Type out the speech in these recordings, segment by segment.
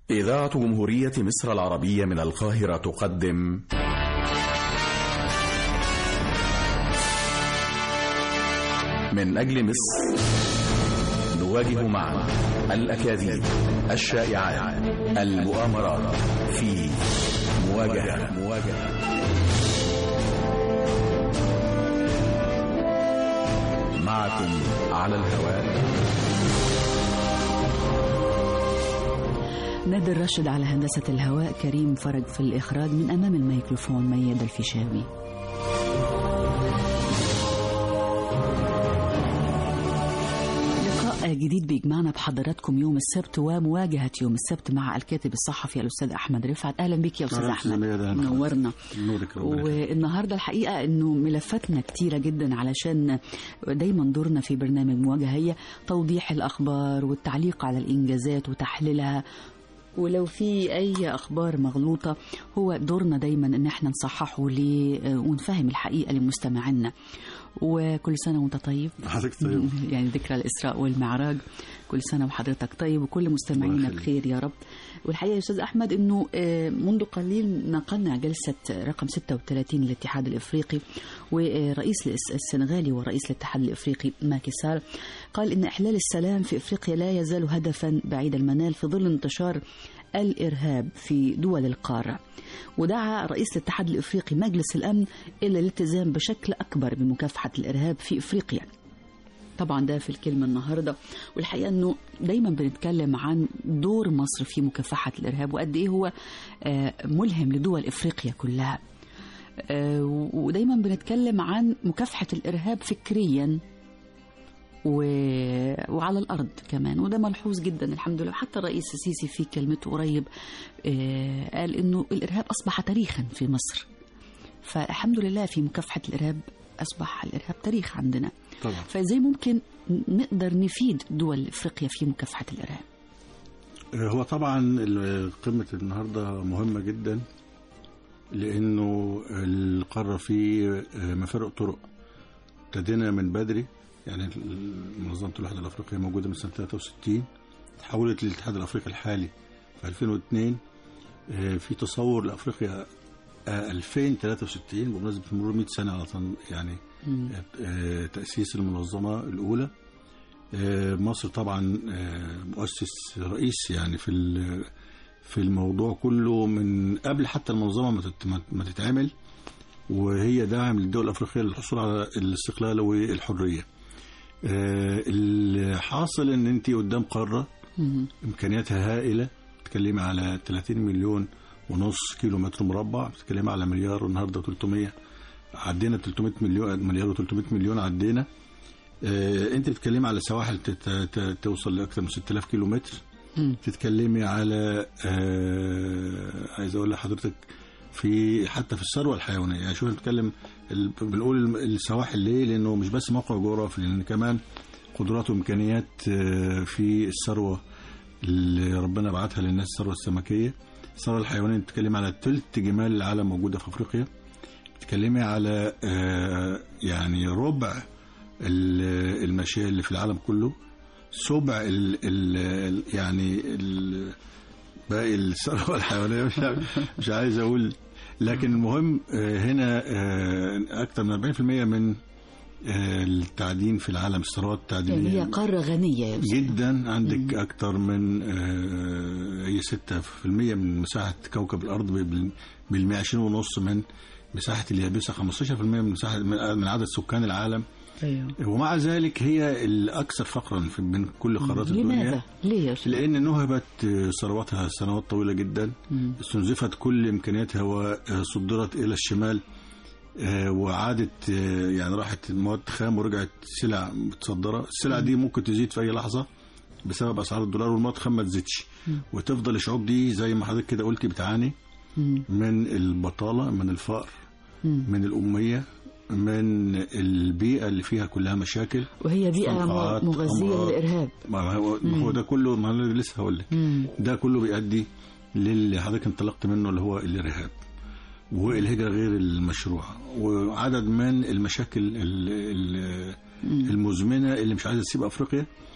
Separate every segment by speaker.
Speaker 1: إذاعة جمهورية مصر العربية من القاهرة تقدم من أجل مصر نواجه معا الأكاذيب الشائعات المؤامرات في مواجهة مواجهة معكم على الهواء
Speaker 2: نادر راشد على هندسة الهواء كريم فرج في الإخراج من أمام الميكروفون مياد الفيشاوي لقاء جديد بيجمعنا بحضراتكم يوم السبت ومواجهة يوم السبت مع الكاتب الصحفي الأستاذ أحمد رفعت أهلا بك يا أستاذ
Speaker 3: أهلا
Speaker 2: أحمد
Speaker 3: أستاذ ميادة، أهلا
Speaker 2: نورنا
Speaker 3: نورك ربنا يخليك.
Speaker 2: والنهارده الحقيقه انه ملفاتنا كتيره جدا علشان دايما دورنا في برنامج مواجهه هي توضيح الاخبار والتعليق على الانجازات وتحليلها ولو في اي اخبار مغلوطه هو دورنا دايما ان احنا نصححه ليه ونفهم الحقيقه لمستمعينا وكل سنه وانت طيب
Speaker 3: حضرتك طيب
Speaker 2: يعني ذكرى الإسراء والمعراج كل سنة وحضرتك طيب وكل مستمعينا
Speaker 3: الله يخليك.
Speaker 2: بخير يا رب والحقيقة يا أستاذ أحمد أنه آه، منذ قليل نقلنا جلسة رقم 36 للاتحاد الإفريقي ورئيس الس- السنغالي ورئيس الاتحاد الإفريقي ماكي سال قال أن إحلال السلام في إفريقيا لا يزال هدفا بعيد المنال في ظل انتشار الإرهاب في دول القارة ودعا رئيس الاتحاد الإفريقي مجلس الأمن إلى الالتزام بشكل أكبر بمكافحة الإرهاب في إفريقيا طبعا ده في الكلمة النهاردة والحقيقة أنه دايما بنتكلم عن دور مصر في مكافحة الإرهاب وقد إيه هو آه، ملهم لدول إفريقيا كلها آه، ودايما بنتكلم عن مكافحة الإرهاب فكريا و... وعلى الأرض كمان وده ملحوظ جدا الحمد لله حتى الرئيس السيسي في كلمته قريب آه، قال إنه الإرهاب أصبح تاريخا في مصر فالحمد لله في مكافحة الإرهاب أصبح الإرهاب تاريخ عندنا
Speaker 3: طبعا
Speaker 2: فازاي ممكن نقدر نفيد دول افريقيا في مكافحه الارهاب
Speaker 3: هو طبعا ال- قمة النهاردة مهمة جدا لأنه القارة فيه مفارق طرق ابتدينا من بدري يعني منظمة الوحدة الأفريقية موجودة من سنة 63 تحولت للاتحاد الأفريقي الحالي في 2002 آه، في تصور لأفريقيا آه، 2063 بمناسبة مرور 100 سنة على تن- يعني آه، تأسيس المنظمة الأولى آه، مصر طبعا آه، مؤسس رئيس يعني في ال- في الموضوع كله من قبل حتى المنظمة ما تت- ما- ما تتعمل وهي داعم للدول الأفريقية للحصول على الاستقلال والحرية آه، الحاصل ان انت قدام قارة امكانياتها هائلة بتتكلمي على 30 مليون ونص كيلو متر مربع بتتكلمي على مليار والنهارده 300 عدينا 300 مليون مليار و300 مليون عدينا آه، انت بتتكلمي على سواحل تت- ت- توصل لاكثر من 6000 كيلو متر
Speaker 2: مم.
Speaker 3: بتتكلمي على آه، عايز اقول لحضرتك في حتى في الثروه الحيوانيه يعني شوف بنتكلم ال- بنقول الم- السواحل ليه لانه مش بس موقع جغرافي لان كمان قدرات وامكانيات آه، في الثروه اللي ربنا بعتها للناس الثروه السمكيه الثروه الحيوانيه بتتكلمي على ثلث جمال العالم موجوده في افريقيا بتتكلمي على آه، يعني ربع ال- الماشيه اللي في العالم كله سبع ال ال يعني ال باقي الثروه الحيوانيه مش مش عايز اقول لكن المهم آه، هنا آه، اكثر من 40% من آه، التعدين في العالم الثروات
Speaker 2: يعني هي
Speaker 3: التعدينيه
Speaker 2: قاره غنيه يا أستاذ.
Speaker 3: جدا عندك اكثر من آه، هي 6% من مساحه كوكب الارض بال- بالمية عشرين ونص من مساحه اليابسه 15% من مساحه من من عدد سكان العالم
Speaker 2: ايوه
Speaker 3: ومع ذلك هي الاكثر فقرا في من كل قارات
Speaker 2: لماذا؟
Speaker 3: الدنيا
Speaker 2: ليه يا أستاذ؟
Speaker 3: لان نهبت ثروتها سنوات طويله جدا
Speaker 2: مم.
Speaker 3: استنزفت كل امكانياتها وصدرت الى الشمال آه، وعادت آه، يعني راحت مواد خام ورجعت سلع متصدره السلع دي ممكن تزيد في اي لحظه بسبب اسعار الدولار والمواد الخام ما تزيدش وتفضل الشعوب دي زي ما حضرتك كده قلتي بتعاني
Speaker 2: مم.
Speaker 3: من البطاله من الفقر
Speaker 2: مم.
Speaker 3: من الاميه من البيئه اللي فيها كلها مشاكل
Speaker 2: وهي بيئه
Speaker 3: صناعات،
Speaker 2: مغذيه
Speaker 3: أمراض.
Speaker 2: للارهاب
Speaker 3: ما هو ما هو ده كله ما انا لسه هقول لك
Speaker 2: مم.
Speaker 3: ده كله بيؤدي للي حضرتك انطلقت منه اللي هو الارهاب والهجره غير المشروعه وعدد من المشاكل ال- ال- المزمنه اللي مش عايزه تسيب افريقيا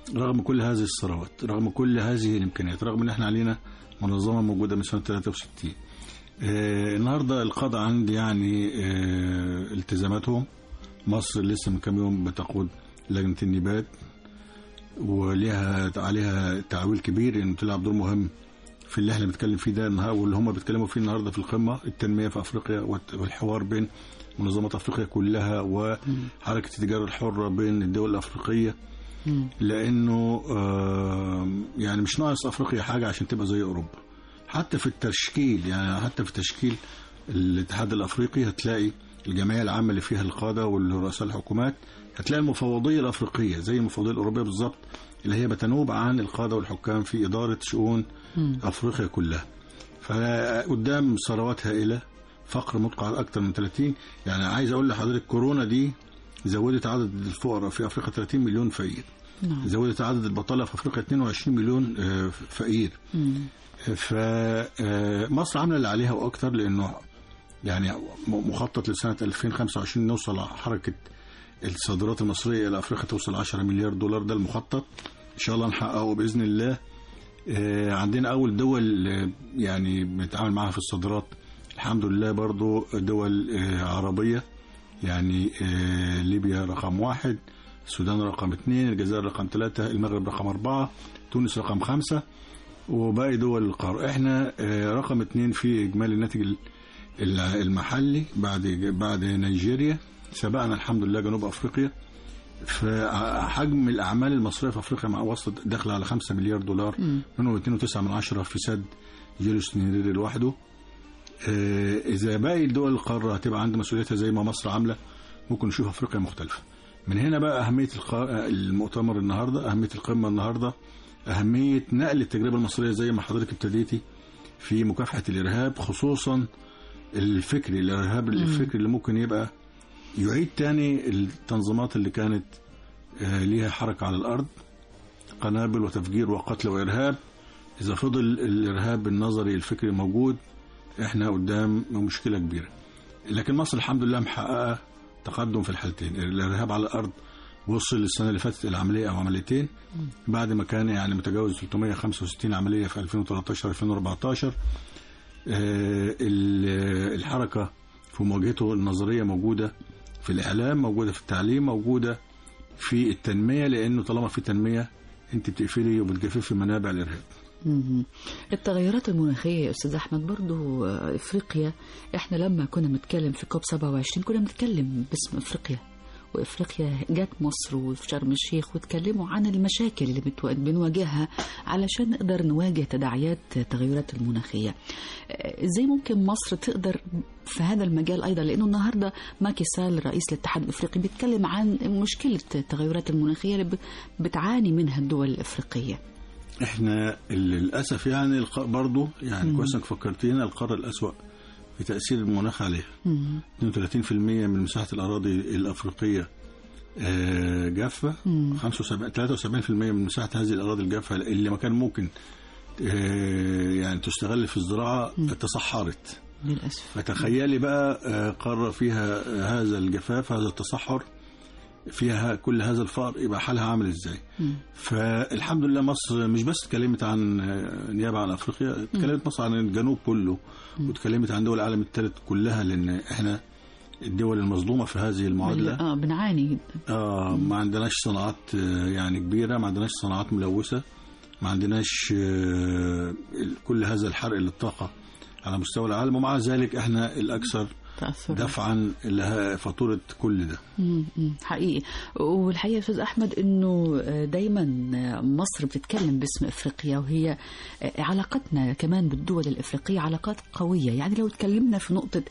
Speaker 3: رغم كل هذه الثروات رغم كل هذه الامكانيات رغم ان احنا علينا منظمه موجوده من سنه 63 آه النهارده القضاء عندي يعني آه التزاماتهم مصر لسه من كام يوم بتقود لجنه النبات وليها عليها تعويل كبير انه تلعب دور مهم في اللي احنا بنتكلم فيه ده النهارده واللي هم بيتكلموا فيه النهارده في القمه التنميه في افريقيا والت- والحوار بين منظمات افريقيا كلها وحركه التجاره الحره بين الدول الافريقيه
Speaker 2: مم.
Speaker 3: لانه آه، يعني مش ناقص افريقيا حاجه عشان تبقى زي اوروبا حتى في التشكيل يعني حتى في تشكيل الاتحاد الافريقي هتلاقي الجمعيه العامه اللي فيها القاده والرؤساء الحكومات هتلاقي المفوضيه الافريقيه زي المفوضيه الاوروبيه بالظبط اللي هي بتنوب عن القاده والحكام في اداره شؤون
Speaker 2: مم.
Speaker 3: افريقيا كلها فقدام ثروات هائله فقر مدقع اكثر من 30 يعني عايز اقول لحضرتك كورونا دي زودت عدد الفقراء في افريقيا 30 مليون فقير
Speaker 2: نعم
Speaker 3: زودت عدد البطاله في افريقيا 22 مليون آه، فقير
Speaker 2: مم.
Speaker 3: فمصر عامله اللي عليها واكثر لانه يعني م- مخطط لسنه 2025 نوصل حركه الصادرات المصريه الى افريقيا توصل 10 مليار دولار ده المخطط ان شاء الله نحققه باذن الله آه، عندنا اول دول آه، يعني بنتعامل معاها في الصادرات الحمد لله برضو دول آه، عربيه يعني آه، ليبيا رقم واحد السودان رقم اثنين الجزائر رقم ثلاثة المغرب رقم أربعة تونس رقم خمسة وباقي دول القارة احنا آه، رقم اثنين في إجمالي الناتج ال- ال- المحلي بعد بعد نيجيريا سبقنا الحمد لله جنوب أفريقيا فحجم الأعمال المصرية في أفريقيا مع وسط داخل على 5 مليار دولار
Speaker 2: مم.
Speaker 3: منهم 2.9 من عشرة في سد جيلوس نيريري لوحده آه، إذا باقي الدول القارة هتبقى عند مسؤوليتها زي ما مصر عاملة ممكن نشوف أفريقيا مختلفة من هنا بقى أهمية الق- المؤتمر النهاردة أهمية القمة النهاردة أهمية نقل التجربة المصرية زي ما حضرتك ابتديتي في مكافحة الإرهاب خصوصا الفكري الإرهاب الفكري اللي ممكن يبقى يعيد تاني التنظيمات اللي كانت آه، ليها حركة على الأرض قنابل وتفجير وقتل وإرهاب إذا فضل الإرهاب النظري الفكري موجود إحنا قدام مشكلة كبيرة لكن مصر الحمد لله محققة تقدم في الحالتين الإرهاب على الأرض وصل السنة اللي فاتت إلى عملية أو عمليتين بعد ما كان يعني متجاوز 365 عملية في 2013 2014 آه، ال- الحركة في مواجهته النظرية موجودة في الإعلام موجودة في التعليم موجودة في التنمية لأنه طالما في تنمية أنت بتقفلي وبتجففي منابع الإرهاب
Speaker 2: مهم. التغيرات المناخية يا أستاذ أحمد برضو آه، إفريقيا إحنا لما كنا بنتكلم في كوب 27 كنا بنتكلم باسم إفريقيا وإفريقيا جت مصر وفي شرم الشيخ واتكلموا عن المشاكل اللي بتو- بنواجهها علشان نقدر نواجه تداعيات التغيرات المناخية آه، إزاي ممكن مصر تقدر في هذا المجال أيضا لأنه النهاردة ماكي سال رئيس الاتحاد الإفريقي بيتكلم عن مشكلة التغيرات المناخية اللي ب- بتعاني منها الدول الإفريقية
Speaker 3: احنا للاسف يعني الق- برضو يعني كويس انك فكرتينا القاره الاسوا في تاثير المناخ عليها
Speaker 2: مم.
Speaker 3: 32% من مساحه الاراضي الافريقيه آه، جافه
Speaker 2: مم.
Speaker 3: 75 73% من مساحه هذه الاراضي الجافه اللي ما كان ممكن آه، يعني تستغل في الزراعه تصحرت
Speaker 2: للأسف
Speaker 3: فتخيلي بقى آه، قاره فيها آه، هذا الجفاف هذا التصحر فيها كل هذا الفقر يبقى حالها عامل ازاي
Speaker 2: مم.
Speaker 3: فالحمد لله مصر مش بس اتكلمت عن آه، نيابه عن افريقيا اتكلمت مصر عن الجنوب كله واتكلمت عن دول العالم الثالث كلها لان احنا الدول المظلومه في هذه المعادله
Speaker 2: اه بنعاني جدا
Speaker 3: آه ما عندناش صناعات آه، يعني كبيره ما عندناش صناعات ملوثه ما عندناش آه، كل هذا الحرق للطاقه على مستوى العالم ومع ذلك احنا الاكثر
Speaker 2: تأثر
Speaker 3: دفعا لها فاتوره كل ده
Speaker 2: مم، مم، حقيقي والحقيقه يا استاذ احمد انه دايما مصر بتتكلم باسم افريقيا وهي علاقتنا كمان بالدول الافريقيه علاقات قويه يعني لو اتكلمنا في نقطه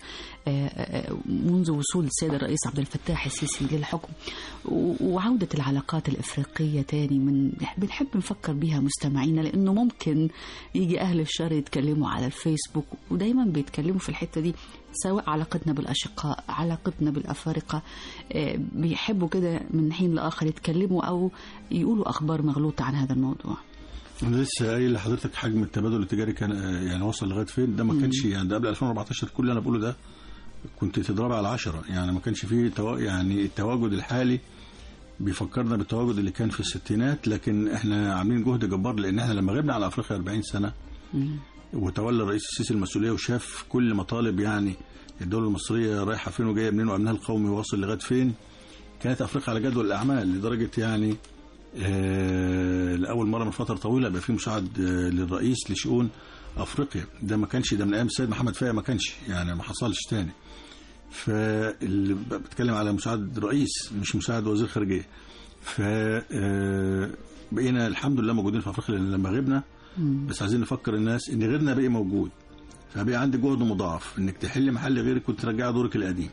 Speaker 2: منذ وصول السيد الرئيس عبد الفتاح السيسي للحكم وعوده العلاقات الافريقيه تاني من بنحب نفكر بيها مستمعينا لانه ممكن يجي اهل الشر يتكلموا على الفيسبوك ودايما بيتكلموا في الحته دي سواء علاقتنا بالأشقاء علاقتنا بالأفارقة آه، بيحبوا كده من حين لآخر يتكلموا أو يقولوا أخبار مغلوطة عن هذا الموضوع
Speaker 3: انا لسه قايل لحضرتك حجم التبادل التجاري كان آه، يعني وصل لغايه فين ده ما كانش يعني ده قبل 2014 كل اللي انا بقوله ده كنت تضربها على 10 يعني ما كانش فيه توا يعني التواجد الحالي بيفكرنا بالتواجد اللي كان في الستينات لكن احنا عاملين جهد جبار لان احنا لما غبنا على افريقيا 40 سنه
Speaker 2: مم.
Speaker 3: وتولى الرئيس السيسي المسؤوليه وشاف كل مطالب يعني الدوله المصريه رايحه فين وجايه منين وامنها القومي واصل لغايه فين كانت افريقيا على جدول الاعمال لدرجه يعني آه لاول مره من فتره طويله بقى في مساعد آه للرئيس لشؤون افريقيا ده ما كانش ده من ايام السيد محمد فايق ما كانش يعني ما حصلش تاني فاللي بتكلم على مساعد رئيس مش مساعد وزير خارجيه ف آه، بقينا الحمد لله موجودين في افريقيا لان لما غبنا
Speaker 2: مم.
Speaker 3: بس عايزين نفكر الناس ان غيرنا بقي موجود فبقى عندك جهد مضاعف انك تحل محل غيرك كنت ترجع دورك القديم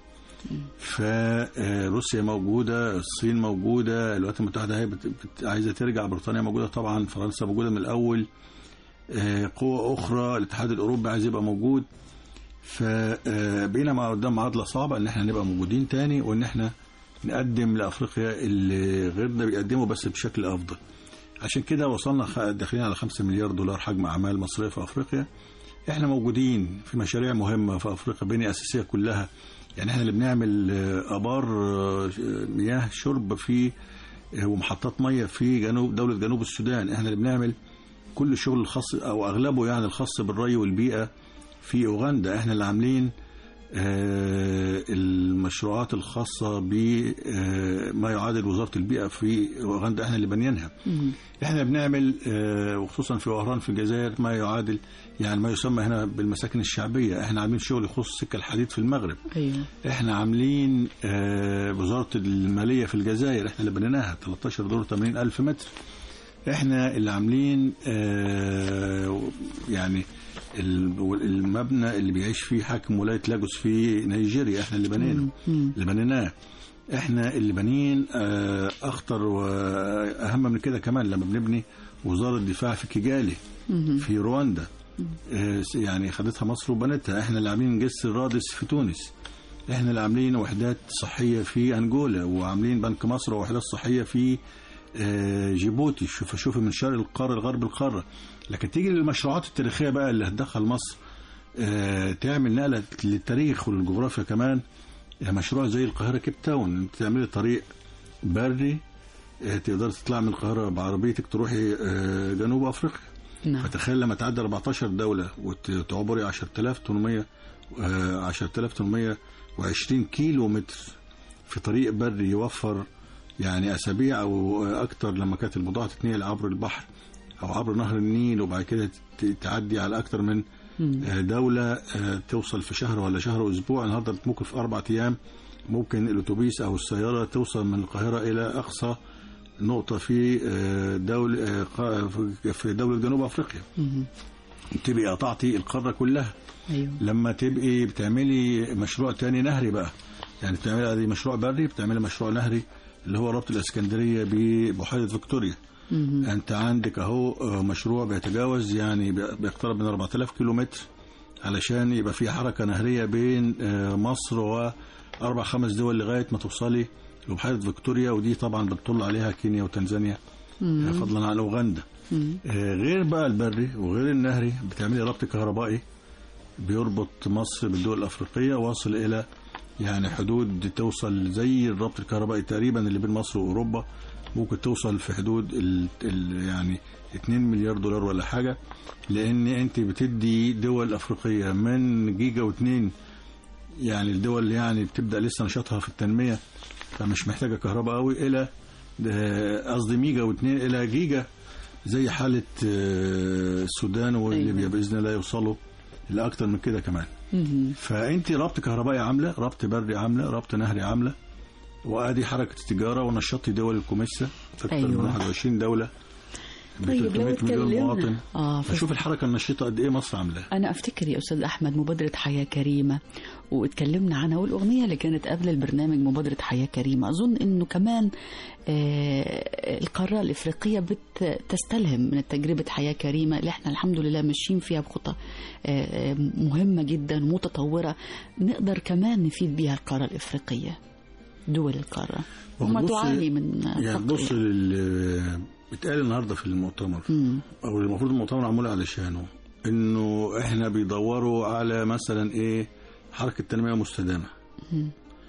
Speaker 3: فروسيا موجوده الصين موجوده الولايات المتحده هي بت... بت... عايزه ترجع بريطانيا موجوده طبعا فرنسا موجوده من الاول آه، قوة أخرى الاتحاد الأوروبي عايز يبقى موجود فبقينا مع قدام معادلة صعبة إن احنا نبقى موجودين تاني وإن احنا نقدم لأفريقيا اللي غيرنا بيقدمه بس بشكل أفضل عشان كده وصلنا خ- داخلين على 5 مليار دولار حجم أعمال مصرية في أفريقيا احنا موجودين في مشاريع مهمة في أفريقيا بنية أساسية كلها يعني احنا اللي بنعمل آه، آبار آه، مياه شرب في آه، ومحطات مية في جنوب دولة جنوب السودان احنا اللي بنعمل كل الشغل الخاص او اغلبه يعني الخاص بالري والبيئه في اوغندا احنا اللي عاملين آه، المشروعات الخاصه بما يعادل وزاره البيئه في اوغندا احنا اللي بنينها
Speaker 2: مم.
Speaker 3: احنا بنعمل آه، وخصوصا في وهران في الجزائر ما يعادل يعني ما يسمى هنا بالمساكن الشعبيه احنا عاملين شغل يخص سكه الحديد في المغرب
Speaker 2: ايوه
Speaker 3: احنا عاملين آه، وزارة المالية في الجزائر احنا اللي بنيناها 13 دور 80 ألف متر احنا اللي عاملين آه، يعني ال- المبنى اللي بيعيش فيه حاكم ولاية لاجوس في نيجيريا احنا اللي بنينه
Speaker 2: مم.
Speaker 3: اللي بنيناه احنا اللي بانيين آه، اخطر واهم من كده كمان لما بنبني وزارة دفاع في كيجالي
Speaker 2: مم.
Speaker 3: في رواندا آه، يعني خدتها مصر وبنتها احنا اللي عاملين جسر رادس في تونس احنا اللي عاملين وحدات صحيه في انجولا وعاملين بنك مصر ووحدات صحيه في آه، جيبوتي شوف شوف من شرق القاره لغرب القاره لكن تيجي للمشروعات التاريخيه بقى اللي هتدخل مصر آه، تعمل نقله للتاريخ وللجغرافيا كمان آه، مشروع زي القاهره كيب تاون انت تعملي طريق بري آه، تقدر تطلع من القاهره بعربيتك تروحي آه، جنوب افريقيا
Speaker 2: نعم
Speaker 3: فتخيل لما تعدي 14 دولة وتعبري 10800 آه، 10820 كيلو متر في طريق بري يوفر يعني أسابيع أو أكتر لما كانت البضاعة تتنقل عبر البحر أو عبر نهر النيل وبعد كده ت- تعدي على أكتر من
Speaker 2: مم.
Speaker 3: آه، دولة آه، توصل في شهر ولا شهر وأسبوع النهاردة ممكن في أربع أيام ممكن الأتوبيس أو السيارة توصل من القاهرة إلى أقصى نقطة في آه، دولة آه، قا- في دولة جنوب أفريقيا
Speaker 2: مم.
Speaker 3: تبقي قطعتي القارة كلها
Speaker 2: ايوه
Speaker 3: لما تبقي بتعملي مشروع تاني نهري بقى يعني بتعملي ادي مشروع بري بتعملي مشروع نهري اللي هو ربط الاسكندريه ببحيره فيكتوريا
Speaker 2: مم.
Speaker 3: انت عندك اهو آه، مشروع بيتجاوز يعني بي- بيقترب من 4000 كيلو متر علشان يبقى في حركه نهريه بين آه، مصر واربع خمس دول لغايه ما توصلي لبحيره فيكتوريا ودي طبعا بتطل عليها كينيا وتنزانيا آه،
Speaker 2: مم.
Speaker 3: فضلا عن اوغندا
Speaker 2: مم.
Speaker 3: آه، غير بقى البري وغير النهري بتعملي ربط كهربائي بيربط مصر بالدول الافريقيه واصل الى يعني حدود توصل زي الربط الكهربائي تقريبا اللي بين مصر واوروبا ممكن توصل في حدود ال ال يعني 2 مليار دولار ولا حاجه لان انت بتدي دول افريقيه من جيجا واتنين يعني الدول اللي يعني بتبدا لسه نشاطها في التنميه فمش محتاجه كهرباء قوي الى آه، قصدي ميجا واتنين الى جيجا زي حاله آه، السودان والليبيا
Speaker 2: أيوة.
Speaker 3: باذن الله يوصلوا لاكتر من كده كمان
Speaker 2: مم.
Speaker 3: فانت ربط كهربائي عامله ربط بري عامله ربط نهري عامله وادي حركه التجاره ونشطي دول الكوميسا اكثر
Speaker 2: أيوة.
Speaker 3: من 21 دوله ب
Speaker 2: طيب لو
Speaker 3: 300 مليون
Speaker 2: اتكلمنا
Speaker 3: مواطن
Speaker 2: اه
Speaker 3: فشوف الحركه النشيطه قد ايه مصر عاملاها
Speaker 2: أنا أفتكر يا أستاذ أحمد مبادرة حياة كريمة واتكلمنا عنها والأغنية اللي كانت قبل البرنامج مبادرة حياة كريمة أظن أنه كمان آه، القارة الإفريقية بتستلهم من تجربة حياة كريمة اللي احنا الحمد لله ماشيين فيها بخطى آه، مهمة جدا متطورة نقدر كمان نفيد بيها القارة الإفريقية دول القارة وما
Speaker 3: بص-
Speaker 2: تعاني من
Speaker 3: يعني
Speaker 2: فقر
Speaker 3: بص لل بيتقال النهارده في المؤتمر
Speaker 2: مم.
Speaker 3: او المفروض المؤتمر معمول علشانه انه احنا بيدوروا على مثلا ايه حركه تنميه مستدامه
Speaker 2: مم.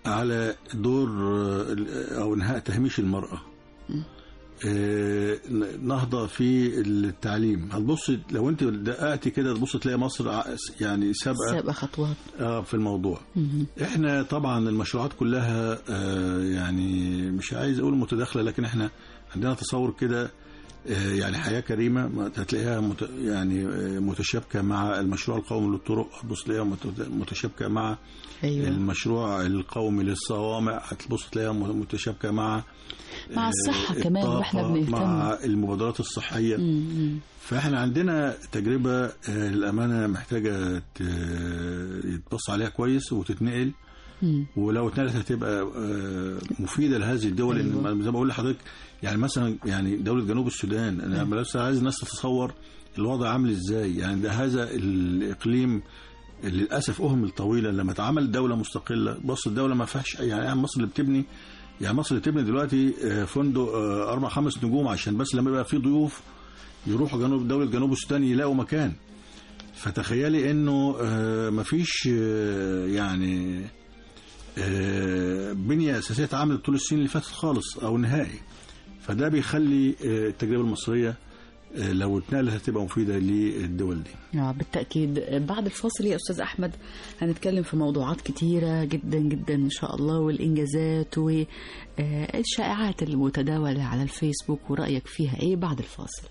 Speaker 3: على دور آه، او انهاء تهميش المراه آه، نهضه في التعليم هتبص لو انت دققتي كده تبص تلاقي مصر ع- يعني سابقه
Speaker 2: سابقة خطوات
Speaker 3: آه، في الموضوع
Speaker 2: مهم.
Speaker 3: احنا طبعا المشروعات كلها آه، يعني مش عايز اقول متداخله لكن احنا عندنا تصور كده آه، يعني حياه كريمه ما هتلاقيها مت يعني آه، متشابكه مع المشروع القومي للطرق هتبص تلاقيها مت- متشابكه مع
Speaker 2: ايوه
Speaker 3: المشروع القومي للصوامع هتبص تلاقيها م- متشابكه مع
Speaker 2: مع
Speaker 3: آه،
Speaker 2: الصحة كمان
Speaker 3: الطاقة،
Speaker 2: واحنا بنهتم
Speaker 3: مع المبادرات الصحيه
Speaker 2: مم.
Speaker 3: فاحنا عندنا تجربه آه، للامانه محتاجه ت- يتبص عليها كويس وتتنقل
Speaker 2: مم.
Speaker 3: ولو اتنقلت هتبقى آه، مفيده لهذه الدول
Speaker 2: أيوة.
Speaker 3: لان زي ما بقول لحضرتك يعني مثلا يعني دوله جنوب السودان انا بس عايز الناس تتصور الوضع عامل ازاي يعني ده هذا الاقليم اللي للاسف اهمل طويلا لما اتعمل دوله مستقله بص الدوله ما فيهاش يعني مصر اللي بتبني يعني مصر اللي بتبني دلوقتي آه، فندق آه، اربع خمس نجوم عشان بس لما يبقى في ضيوف يروحوا جنوب دوله جنوب السودان يلاقوا مكان فتخيلي انه آه، مفيش آه، يعني آه، بنيه اساسيه اتعملت طول السنين اللي فاتت خالص او نهائي فده بيخلي آه، التجربه المصريه آه، لو اتنقلت هتبقى مفيده للدول دي
Speaker 2: آه بالتأكيد بعد الفاصل يا أستاذ أحمد هنتكلم في موضوعات كتيرة جدا جدا إن شاء الله والإنجازات والشائعات المتداولة على الفيسبوك ورأيك فيها إيه بعد الفاصل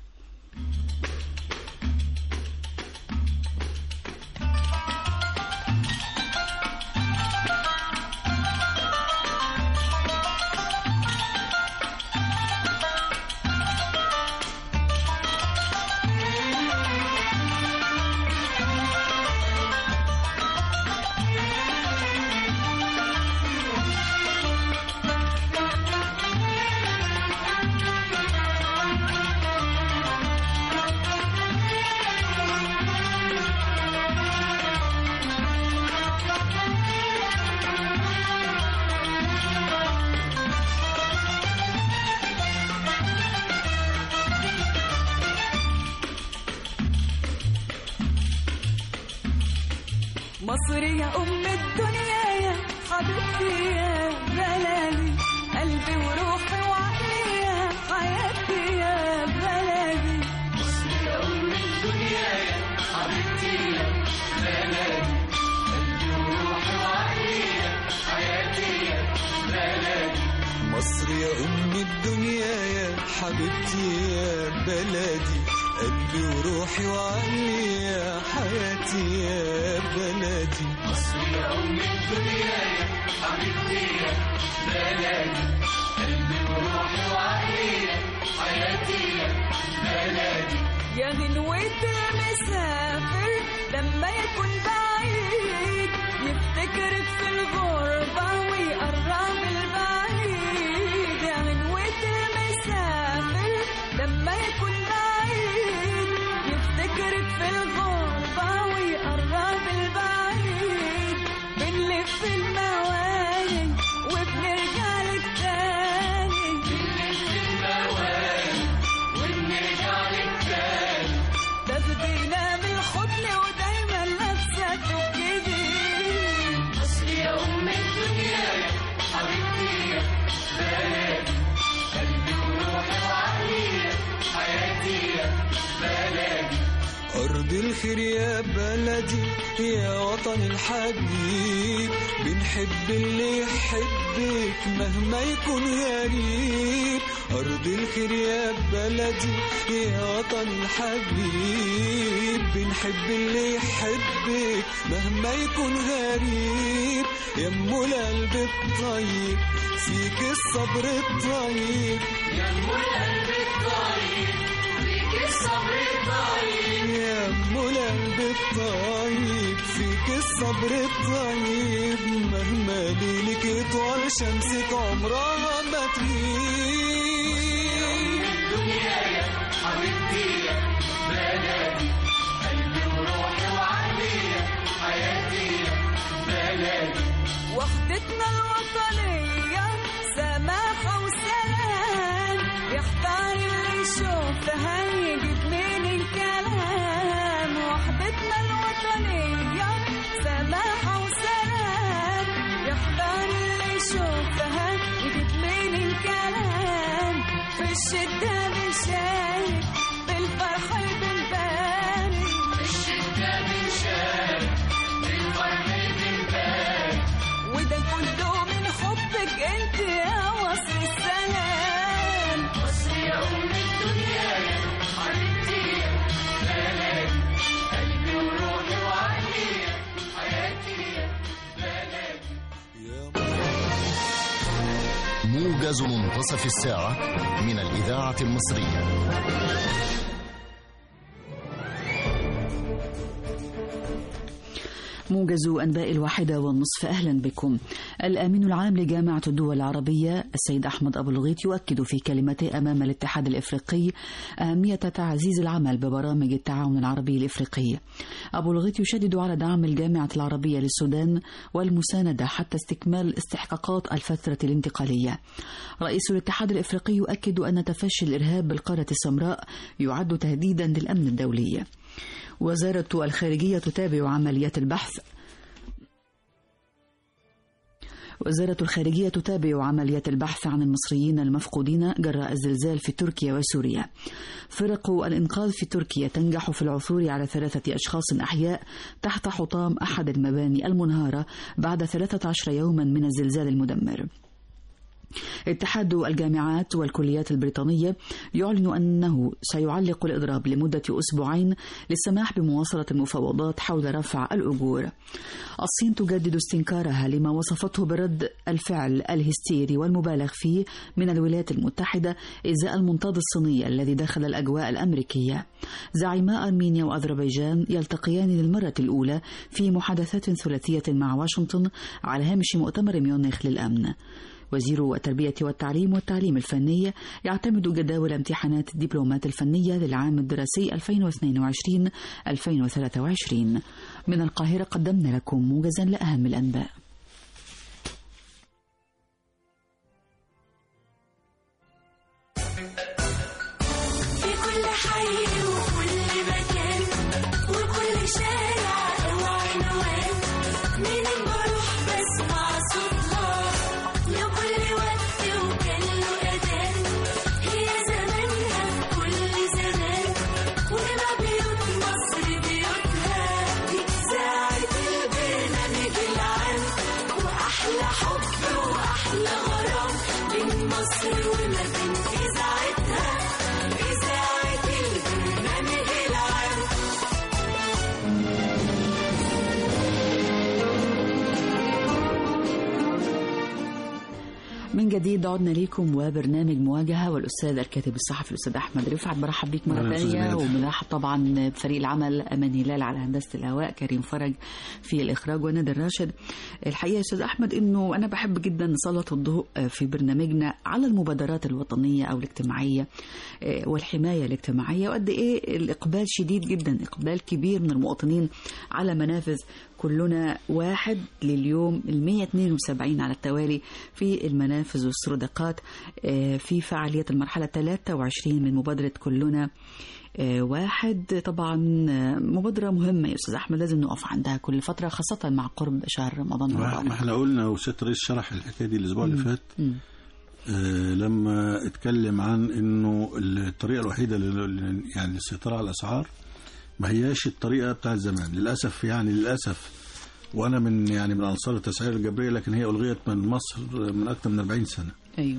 Speaker 4: مصر يا أم الدنيا يا حبيبتي يا بلدي قلبي وروحي وعقلي يا حياتي يا بلدي
Speaker 5: مصر يا أم الدنيا يا حبيبتي يا بلدي قلبي وروحي وعقلي يا حياتي يا بلدي
Speaker 4: يا غنوة المسافر لما يكون بعيد يفتكرك في الغربة ويقرب البعيد يا غنوة المسافر لما يكون بعيد يفتكرك في الغربة ويقرب البعيد بنلف المواني وبنرجع لك تاني تاخدينا من الحضن ودايما لابسه تبكي مصر يا ام الدنيا يا حبيبتي يا بلدي قلبي وروحي وعقلي يا حياتي يا بلدي
Speaker 5: أرض الخير يا بلدي يا وطن الحبيب بنحب اللي يحبك مهما يكون غريب أرض الخير يا بلدي يا وطن الحبيب بنحب اللي يحبك مهما يكون غريب يا ام القلب الطيب فيك الصبر الطيب يا ام القلب الطيب فيك الصبر الطيب مهما ليلك يطول شمسك عمرها ما تغيب
Speaker 4: وحدتنا الوطنية سماحة وسلام يختار اللي يشوفها يجيب من الكلام وحدتنا الوطنية سماحة وسلام يختار يشوفها يجيب منين كلام في الشدة بنشارك بالفرح بنبارك في الشدة بنشارك بالفرح بنبارك وده كله من حبك انت يا مصر السلام مصر يا ام الدنيا يا حبيبتي يا بلدي قلبي وروحي وعقلي يا حياتي يا بلدي
Speaker 6: موجز منتصف الساعة من الإذاعة المصرية
Speaker 2: موجز أنباء الواحدة والنصف أهلا بكم الأمين العام لجامعة الدول العربية السيد أحمد أبو الغيط يؤكد في كلمته أمام الاتحاد الإفريقي أهمية تعزيز العمل ببرامج التعاون العربي الإفريقي أبو الغيط يشدد على دعم الجامعة العربية للسودان والمساندة حتى استكمال استحقاقات الفترة الانتقالية رئيس الاتحاد الإفريقي يؤكد أن تفشي الإرهاب بالقارة السمراء يعد تهديدا للأمن الدولي وزارة الخارجية تتابع عمليات البحث وزارة الخارجية تتابع عمليات البحث عن المصريين المفقودين جراء الزلزال في تركيا وسوريا. فرق الإنقاذ في تركيا تنجح في العثور على ثلاثة أشخاص أحياء تحت حطام أحد المباني المنهارة بعد 13 يوما من الزلزال المدمر. اتحاد الجامعات والكليات البريطانية يعلن أنه سيعلق الإضراب لمدة أسبوعين للسماح بمواصلة المفاوضات حول رفع الأجور الصين تجدد استنكارها لما وصفته برد الفعل الهستيري والمبالغ فيه من الولايات المتحدة إزاء المنطاد الصيني الذي دخل الأجواء الأمريكية زعيما أرمينيا وأذربيجان يلتقيان للمرة الأولى في محادثات ثلاثية مع واشنطن على هامش مؤتمر ميونخ للأمن وزير التربية والتعليم والتعليم الفني يعتمد جداول امتحانات الدبلومات الفنية للعام الدراسي 2022-2023 من القاهرة قدمنا لكم موجزا لأهم الأنباء
Speaker 4: في كل حي وكل مكان وكل شارع وعنوان منين بروح بسمع صوتها لكل وقت وكان له أذان هي زمانها في كل زمان وما بيوت مصر بيوتها دي إذاعة البرنامج العام وأحلى حب وأحلى غرام بين مصر وما بين إذاعتها إذاعة البرنامج العام
Speaker 2: من جديد عدنا لكم وبرنامج مواجهة والأستاذ الكاتب الصحفي الأستاذ أحمد رفعت برحب بيك مرة
Speaker 3: أهلا أستاذ
Speaker 2: ثانية
Speaker 3: نادر.
Speaker 2: وبنرحب طبعا بفريق العمل أمان هلال على هندسة الهواء كريم فرج في الإخراج ونادر راشد الحقيقة يا أستاذ أحمد إنه أنا بحب جدا نسلط الضوء في برنامجنا على المبادرات الوطنية أو الاجتماعية آه، والحماية الاجتماعية وقد إيه الإقبال شديد جدا إقبال كبير من المواطنين على منافذ كلنا واحد لليوم ال 172 على التوالي في المنافذ والسردقات آه، في فعالية المرحلة 23 من مبادرة كلنا آه، واحد طبعا آه، مبادرة مهمة يا أستاذ أحمد لازم نقف عندها كل فترة خاصة مع قرب شهر رمضان
Speaker 3: ما
Speaker 2: المبارك
Speaker 3: احنا قلنا وست رئيس شرح الحكايه دي الاسبوع اللي فات
Speaker 2: مم.
Speaker 3: آه لما اتكلم عن انه الطريقه الوحيده لل- يعني للسيطره على الاسعار ما هياش الطريقه بتاعت زمان للاسف يعني للاسف وانا من يعني من انصار التسعير الجبريه لكن هي الغيت من مصر من اكثر من 40 سنه
Speaker 2: أيوه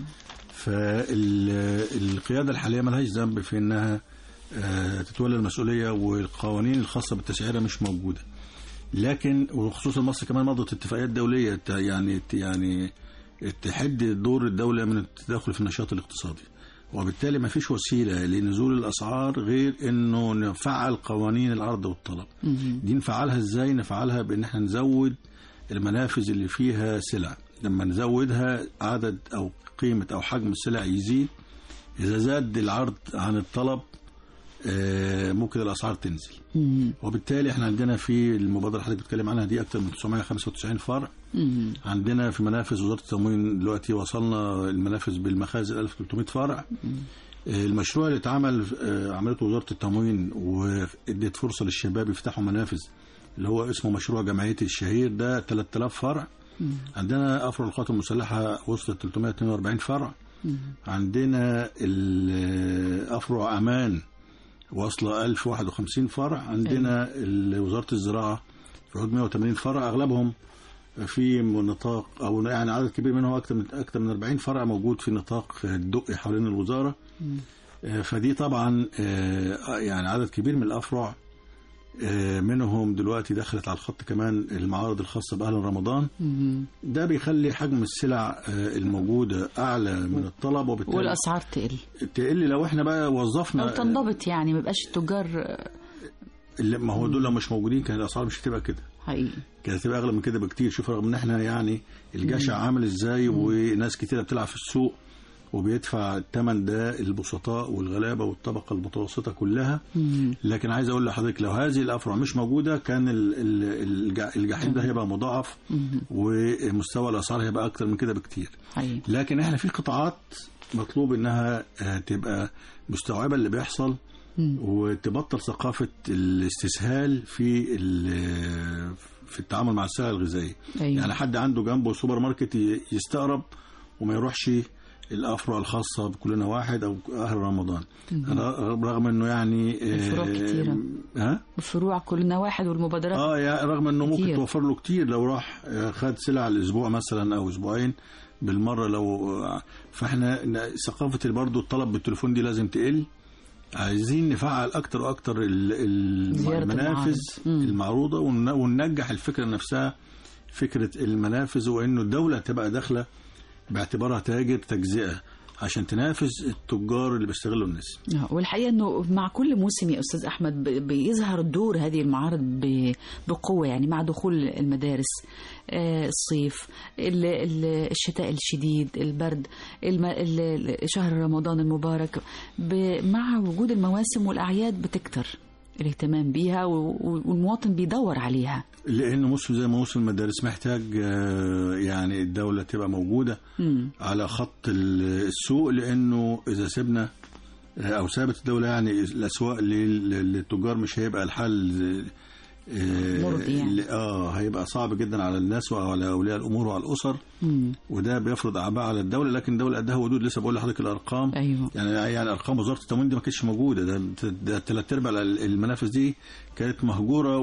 Speaker 3: فالقياده الحاليه ما لهاش ذنب في انها آه، تتولى المسؤوليه والقوانين الخاصه بالتسعيره مش موجوده لكن وخصوصا مصر كمان مضت اتفاقيات دوليه ت- يعني يعني تحد دور الدوله من التدخل في النشاط الاقتصادي وبالتالي ما فيش وسيله لنزول الاسعار غير انه نفعل قوانين العرض والطلب
Speaker 2: مم.
Speaker 3: دي نفعلها ازاي نفعلها بان احنا نزود المنافذ اللي فيها سلع لما نزودها عدد او قيمه او حجم السلع يزيد اذا زاد العرض عن الطلب آه، ممكن الاسعار تنزل
Speaker 2: مم.
Speaker 3: وبالتالي احنا عندنا في المبادره اللي حضرتك بتتكلم عنها دي اكثر من 995 فرع
Speaker 2: مم.
Speaker 3: عندنا في منافذ وزاره التموين دلوقتي وصلنا المنافذ بالمخازن 1300 فرع آه، المشروع اللي اتعمل آه، عملته وزاره التموين وادت فرصه للشباب يفتحوا منافذ اللي هو اسمه مشروع جمعيه الشهير ده 3000 فرع عندنا افرع القوات المسلحه وصلت 342 فرع عندنا ال- افرع امان واصله 1051 فرع عندنا ال- وزاره الزراعه في حدود 180 فرع اغلبهم في نطاق او يعني عدد كبير منهم اكثر من اكثر من 40 فرع موجود في نطاق الدقي حوالين الوزاره آه، فدي طبعا آه، يعني عدد كبير من الافرع آه، منهم دلوقتي دخلت على الخط كمان المعارض الخاصه باهل رمضان
Speaker 2: مم.
Speaker 3: ده بيخلي حجم السلع آه، الموجوده اعلى من الطلب وبالتالي
Speaker 2: والاسعار تقل
Speaker 3: تقل لو احنا بقى وظفنا
Speaker 2: او تنضبط يعني ما يبقاش التجار آه،
Speaker 3: اللي- ما هو دول لو مش موجودين كانت الاسعار مش هتبقى كده
Speaker 2: حقيقي
Speaker 3: كانت هتبقى اغلى من كده بكتير شوف رغم ان احنا يعني الجشع عامل ازاي وناس كتيره بتلعب في السوق وبيدفع الثمن ده البسطاء والغلابه والطبقه المتوسطه كلها
Speaker 2: مم.
Speaker 3: لكن عايز اقول لحضرتك لو هذه الافرع مش موجوده كان ال- ال- الج- الجحيم ده هيبقى مضاعف ومستوى الاسعار هيبقى اكتر من كده بكتير
Speaker 2: حقيقي
Speaker 3: لكن احنا في قطاعات مطلوب انها آه، تبقى مستوعبه اللي بيحصل
Speaker 2: مم.
Speaker 3: وتبطل ثقافه الاستسهال في ال- في التعامل مع السلع الغذائيه
Speaker 2: أيوة.
Speaker 3: يعني حد عنده جنبه سوبر ماركت ي- يستقرب وما يروحش الافرع الخاصه بكلنا واحد او اهل رمضان ر- رغم انه يعني آه،
Speaker 2: الفروع كتيرة.
Speaker 3: ها
Speaker 2: الفروع كلنا واحد والمبادرات
Speaker 3: اه يعني رغم انه ممكن
Speaker 2: كتير.
Speaker 3: توفر له كتير لو راح آه، خد سلع الاسبوع مثلا او اسبوعين بالمره لو آه، فاحنا ن- ثقافه برضه الطلب بالتليفون دي لازم تقل عايزين نفعل اكتر واكتر ال- ال-
Speaker 2: زيارة
Speaker 3: المنافذ
Speaker 2: المعارض. مم.
Speaker 3: المعروضه ون- وننجح الفكره نفسها فكره المنافذ وانه الدوله تبقى داخله باعتبارها تاجر تجزئه عشان تنافس التجار اللي بيستغلوا الناس
Speaker 2: آه، والحقيقه انه مع كل موسم يا استاذ احمد ب- بيظهر دور هذه المعارض ب- بقوه يعني مع دخول المدارس آه، الصيف ال- ال- الشتاء الشديد البرد الم- ال- شهر رمضان المبارك ب- مع وجود المواسم والاعياد بتكتر الاهتمام بيها و- و- والمواطن بيدور عليها
Speaker 3: لانه موسم زي موسم المدارس محتاج آه، يعني الدوله تبقى موجوده
Speaker 2: مم.
Speaker 3: على خط ال- السوق لانه اذا سيبنا آه، او سابت الدوله يعني الاسواق لل- للتجار مش هيبقى الحل آه،
Speaker 2: مرضي يعني.
Speaker 3: اللي- اه هيبقى صعب جدا على الناس وعلى اولياء الامور وعلى الاسر
Speaker 2: مم.
Speaker 3: وده بيفرض اعباء على الدوله لكن الدوله قدها ودود لسه بقول لحضرتك الارقام
Speaker 2: ايوه
Speaker 3: يعني يعني ارقام وزاره التموين دي ما كانتش موجوده ده ده ثلاث ارباع المنافذ دي كانت مهجوره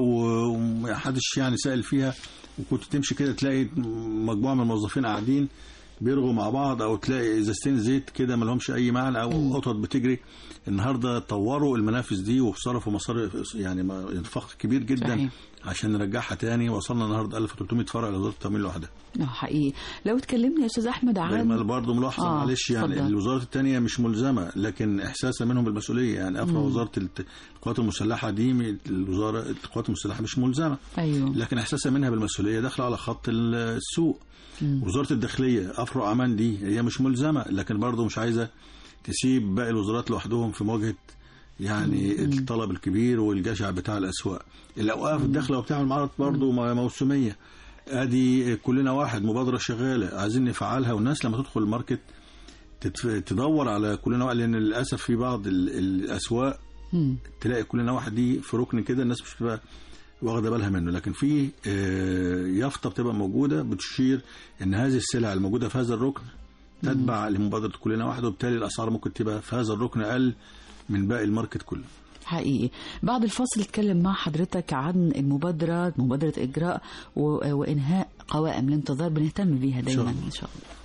Speaker 3: ومحدش يعني سائل فيها وكنت تمشي كده تلاقي مجموعه من الموظفين قاعدين بيرغوا مع بعض او تلاقي ازازتين زيت كده ما لهمش اي معنى او قطط بتجري النهارده طوروا المنافذ دي وصرفوا مصاريف يعني ما- انفاق كبير جدا
Speaker 2: صحيح.
Speaker 3: عشان نرجعها تاني وصلنا النهارده 1300 فرع لوزاره التموين لوحدها
Speaker 2: اه حقيقي لو اتكلمنا يا استاذ احمد
Speaker 3: دايما
Speaker 2: عن
Speaker 3: برضه ملاحظه
Speaker 2: آه،
Speaker 3: معلش يعني
Speaker 2: اتفضل.
Speaker 3: الوزارات الثانيه مش ملزمه لكن احساسا منهم بالمسؤوليه يعني افرع وزاره الت- القوات المسلحه دي م- الوزاره القوات المسلحه مش ملزمه
Speaker 2: ايوه
Speaker 3: لكن احساسا منها بالمسؤوليه داخله على خط ال- السوق وزاره الداخليه افرع امان دي هي مش ملزمه لكن برضه مش عايزه تسيب باقي الوزارات لوحدهم في مواجهه يعني الطلب الكبير والجشع بتاع الاسواق الاوقاف الداخله وبتعمل معارض برضه م- موسميه ادي كلنا واحد مبادره شغاله عايزين نفعلها والناس لما تدخل الماركت تتف... تدور على كلنا واحد لان للاسف في بعض ال... الاسواق
Speaker 2: مم.
Speaker 3: تلاقي كلنا واحد دي في ركن كده الناس مش بتبقى واخده بالها منه لكن في آه، يافطه بتبقى موجوده بتشير ان هذه السلع الموجوده في هذا الركن تتبع لمبادره كلنا واحد وبالتالي الاسعار ممكن تبقى في هذا الركن اقل من باقي الماركت كله
Speaker 2: حقيقي بعد الفاصل اتكلم مع حضرتك عن المبادرة مبادرة إجراء و- وإنهاء قوائم الانتظار بنهتم بيها
Speaker 3: شاء
Speaker 2: دايما
Speaker 3: الله.
Speaker 2: إن شاء الله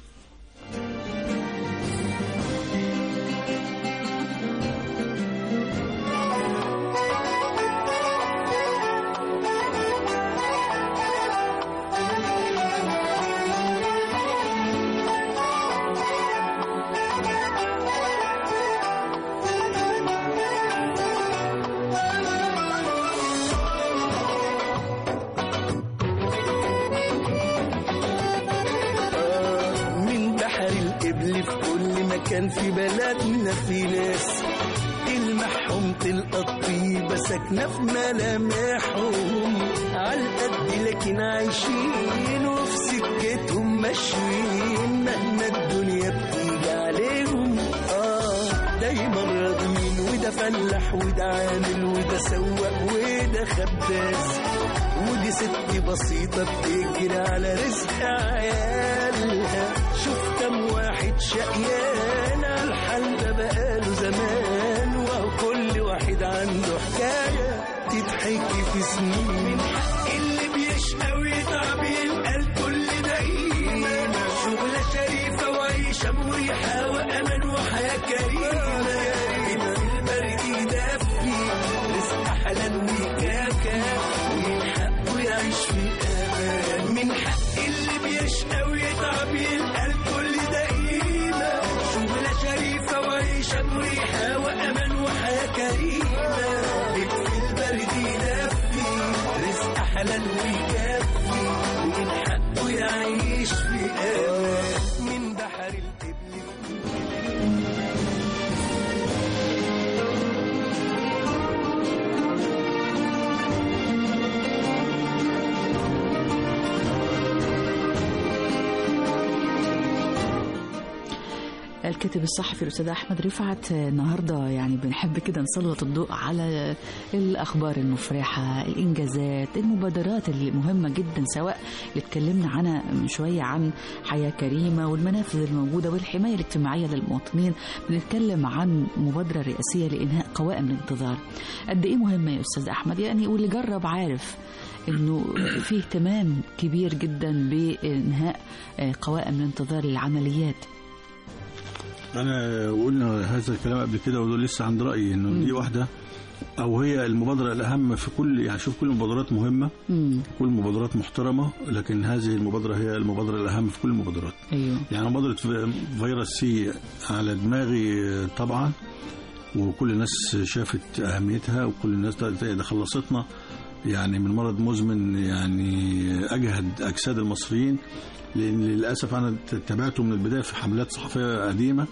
Speaker 5: من بحر القبل في كل مكان في بلدنا في ناس تلمحهم تلقى الطيبة ساكنة في ملامحهم عالقد لكن عايشين وفي سكتهم ماشيين مهما الدنيا بتيجي عليهم اه دايما راضيين وده فلاح وده عامل وده سواق وده خباز ودي ست بسيطة بتجري على رزق عيالها شوف كم واحد شقيان على الحال ده بقاله زمان وهو كل واحد عنده حكاية تتحكي في سنين من حق اللي بيشقى ويتعب يلقى الكل دقيقة شغلة شريفة وعيشة مريحة وأمان وحياة كريمة البرد يدفي رزق حلال وكاكا ومن حقه يعيش في أمان من حق اللي بيشقى ويتعب يلقى الكل دقيقة شغلة شريفة وعيشة مريحة وأمان وحياة كريمة في البرد يدفي رزق حلال ويكفي ومن حقه يعيش في أمان من بحر الإبل
Speaker 2: الكاتب الصحفي الاستاذ احمد رفعت النهارده يعني بنحب كده نسلط الضوء على الاخبار المفرحه الانجازات المبادرات المهمه جدا سواء اللي اتكلمنا عنها من شويه عن حياه كريمه والمنافذ الموجوده والحمايه الاجتماعيه للمواطنين بنتكلم عن مبادره رئاسيه لانهاء قوائم الانتظار قد ايه مهمه يا استاذ احمد يعني واللي جرب عارف انه في اهتمام كبير جدا بانهاء قوائم الانتظار للعمليات
Speaker 3: انا قلنا هذا الكلام قبل كده ودول لسه عند رايي انه دي واحده او هي المبادره الاهم في كل يعني شوف كل المبادرات مهمه
Speaker 2: امم
Speaker 3: كل المبادرات محترمه لكن هذه المبادره هي المبادره الاهم في كل المبادرات
Speaker 2: ايوه
Speaker 3: يعني مبادره في- فيروس سي على دماغي طبعا وكل الناس شافت اهميتها وكل الناس ده, ده خلصتنا يعني من مرض مزمن يعني اجهد اجساد المصريين لان للاسف انا تابعته من البدايه في حملات صحفيه قديمه